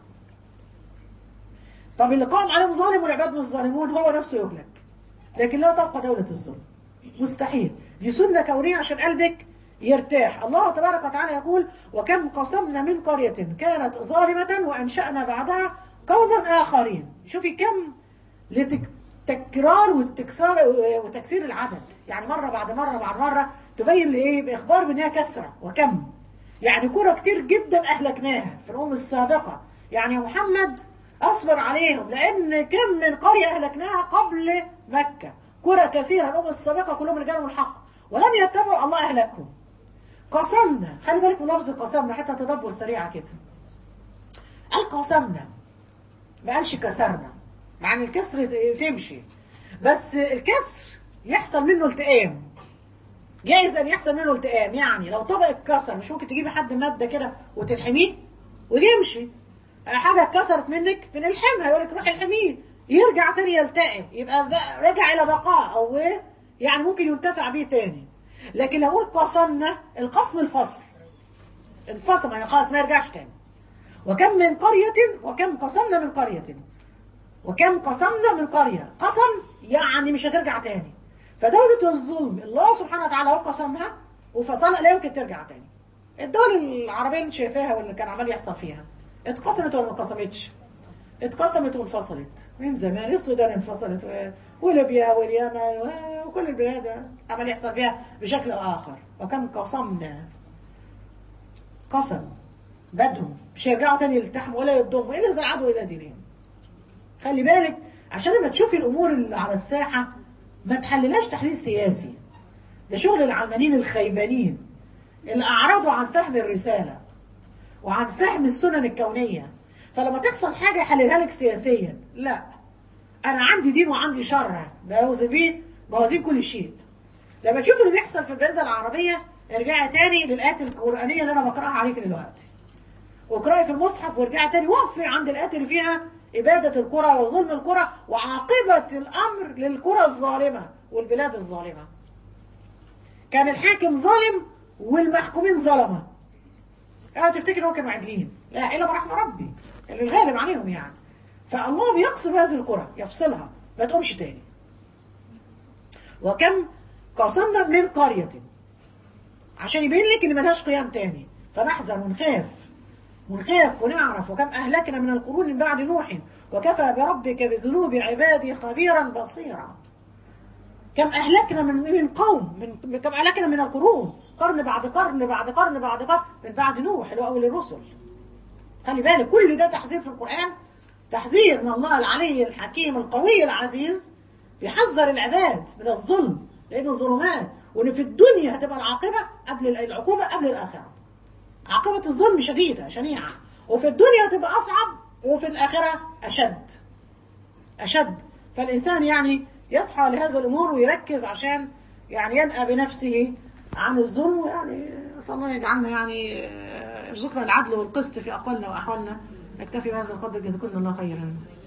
طب اللي قائم عليهم ظالم والعباد مش ظالمون هو نفسه يهلك لكن لا تبقى دولة الظلم مستحيل دي سنة كونية عشان قلبك يرتاح الله تبارك وتعالى يقول وكم قسمنا من قرية كانت ظالمة وأنشأنا بعدها قوما آخرين شوفي كم لتكرار وتكسار وتكسير العدد يعني مرة بعد مرة بعد مرة تبين لإيه بإخبار بأنها كسرة وكم يعني كرة كتير جدا أهلكناها في الأمم السابقة يعني يا محمد أصبر عليهم لأن كم من قرية أهلكناها قبل مكة كرة كثيرة الأمم السابقة كلهم اللي جالهم الحق ولم يتبعوا الله أهلكهم قسمنا خلي بالك من لفظ قسمنا حتى تدبر سريعة كده قال قسمنا ما قالش كسرنا مع ان الكسر تمشي بس الكسر يحصل منه التئام جايز ان يحصل منه التئام يعني لو طبق اتكسر مش ممكن تجيبي حد ماده كده وتلحميه ويمشي حاجه اتكسرت منك بنلحمها يقول لك روحي الحميه يرجع تاني يلتئم يبقى رجع الى بقاء او ايه يعني ممكن ينتفع بيه تاني لكن لو اقول قسمنا القسم الفصل انفصل ما خلاص ما يرجعش تاني وكم من قرية وكم قسمنا من قرية وكم قسمنا من قرية قسم يعني مش هترجع تاني فدولة الظلم الله سبحانه وتعالى هو قسمها وفصلها لا يمكن ترجع تاني الدول العربية اللي شايفاها واللي كان عمال يحصل فيها اتقسمت ولا ما اتقسمتش اتقسمت وانفصلت من زمان السودان انفصلت و- وليبيا واليمن و- وكل البلاد عمل يحصل فيها بشكل آخر وكم قسمنا قسم بدهم مش هيرجعوا تاني يلتحموا ولا يضموا إلا إذا عادوا إلى دينهم خلي بالك عشان لما تشوفي الأمور اللي على الساحة ما تحللهاش تحليل سياسي ده شغل العلمانيين الخيبانين اللي أعرضوا عن فهم الرسالة وعن فهم السنن الكونية فلما تحصل حاجة يحللها لك سياسيا لا أنا عندي دين وعندي شرع بوزن بيه موازين كل شيء لما تشوف اللي بيحصل في البلاد العربية ارجعي تاني للآيات القرآنية اللي أنا بقرأها عليك دلوقتي واقرأي في المصحف وارجعي تاني وقفي عند الآيات اللي فيها إبادة القرى وظلم القرى وعاقبة الأمر للقرى الظالمة والبلاد الظالمة كان الحاكم ظالم والمحكومين ظلمه اه تفتكر ان هو كانوا عادلين لا الا برحمه ربي اللي الغالب عليهم يعني فالله بيقسم هذه القرى يفصلها ما تقومش تاني وكم قسمنا من قرية عشان يبين لك ان ملهاش قيام تاني فنحذر ونخاف ونخاف ونعرف وكم اهلكنا من القرون من بعد نوح وكفى بربك بذنوب عبادي خبيرا بصيرا كم أهلكنا من من قوم من كم أهلكنا من القرون قرن بعد قرن بعد قرن بعد قرن من بعد نوح اللي هو أول الرسل خلي بالك كل ده تحذير في القرآن تحذير من الله العلي الحكيم القوي العزيز بيحذر العباد من الظلم لأن الظلمات وإن في الدنيا هتبقى العاقبة قبل العقوبة قبل الآخرة عاقبة الظلم شديدة شنيعة وفي الدنيا هتبقى أصعب وفي الآخرة أشد أشد فالإنسان يعني يصحى لهذا الأمور ويركز عشان يعني ينأى بنفسه عن الظلم ويعني نسأل الله يجعلنا يعني آه، يرزقنا العدل والقسط في أقوالنا وأحوالنا نكتفي بهذا القدر جزاكم الله خيرا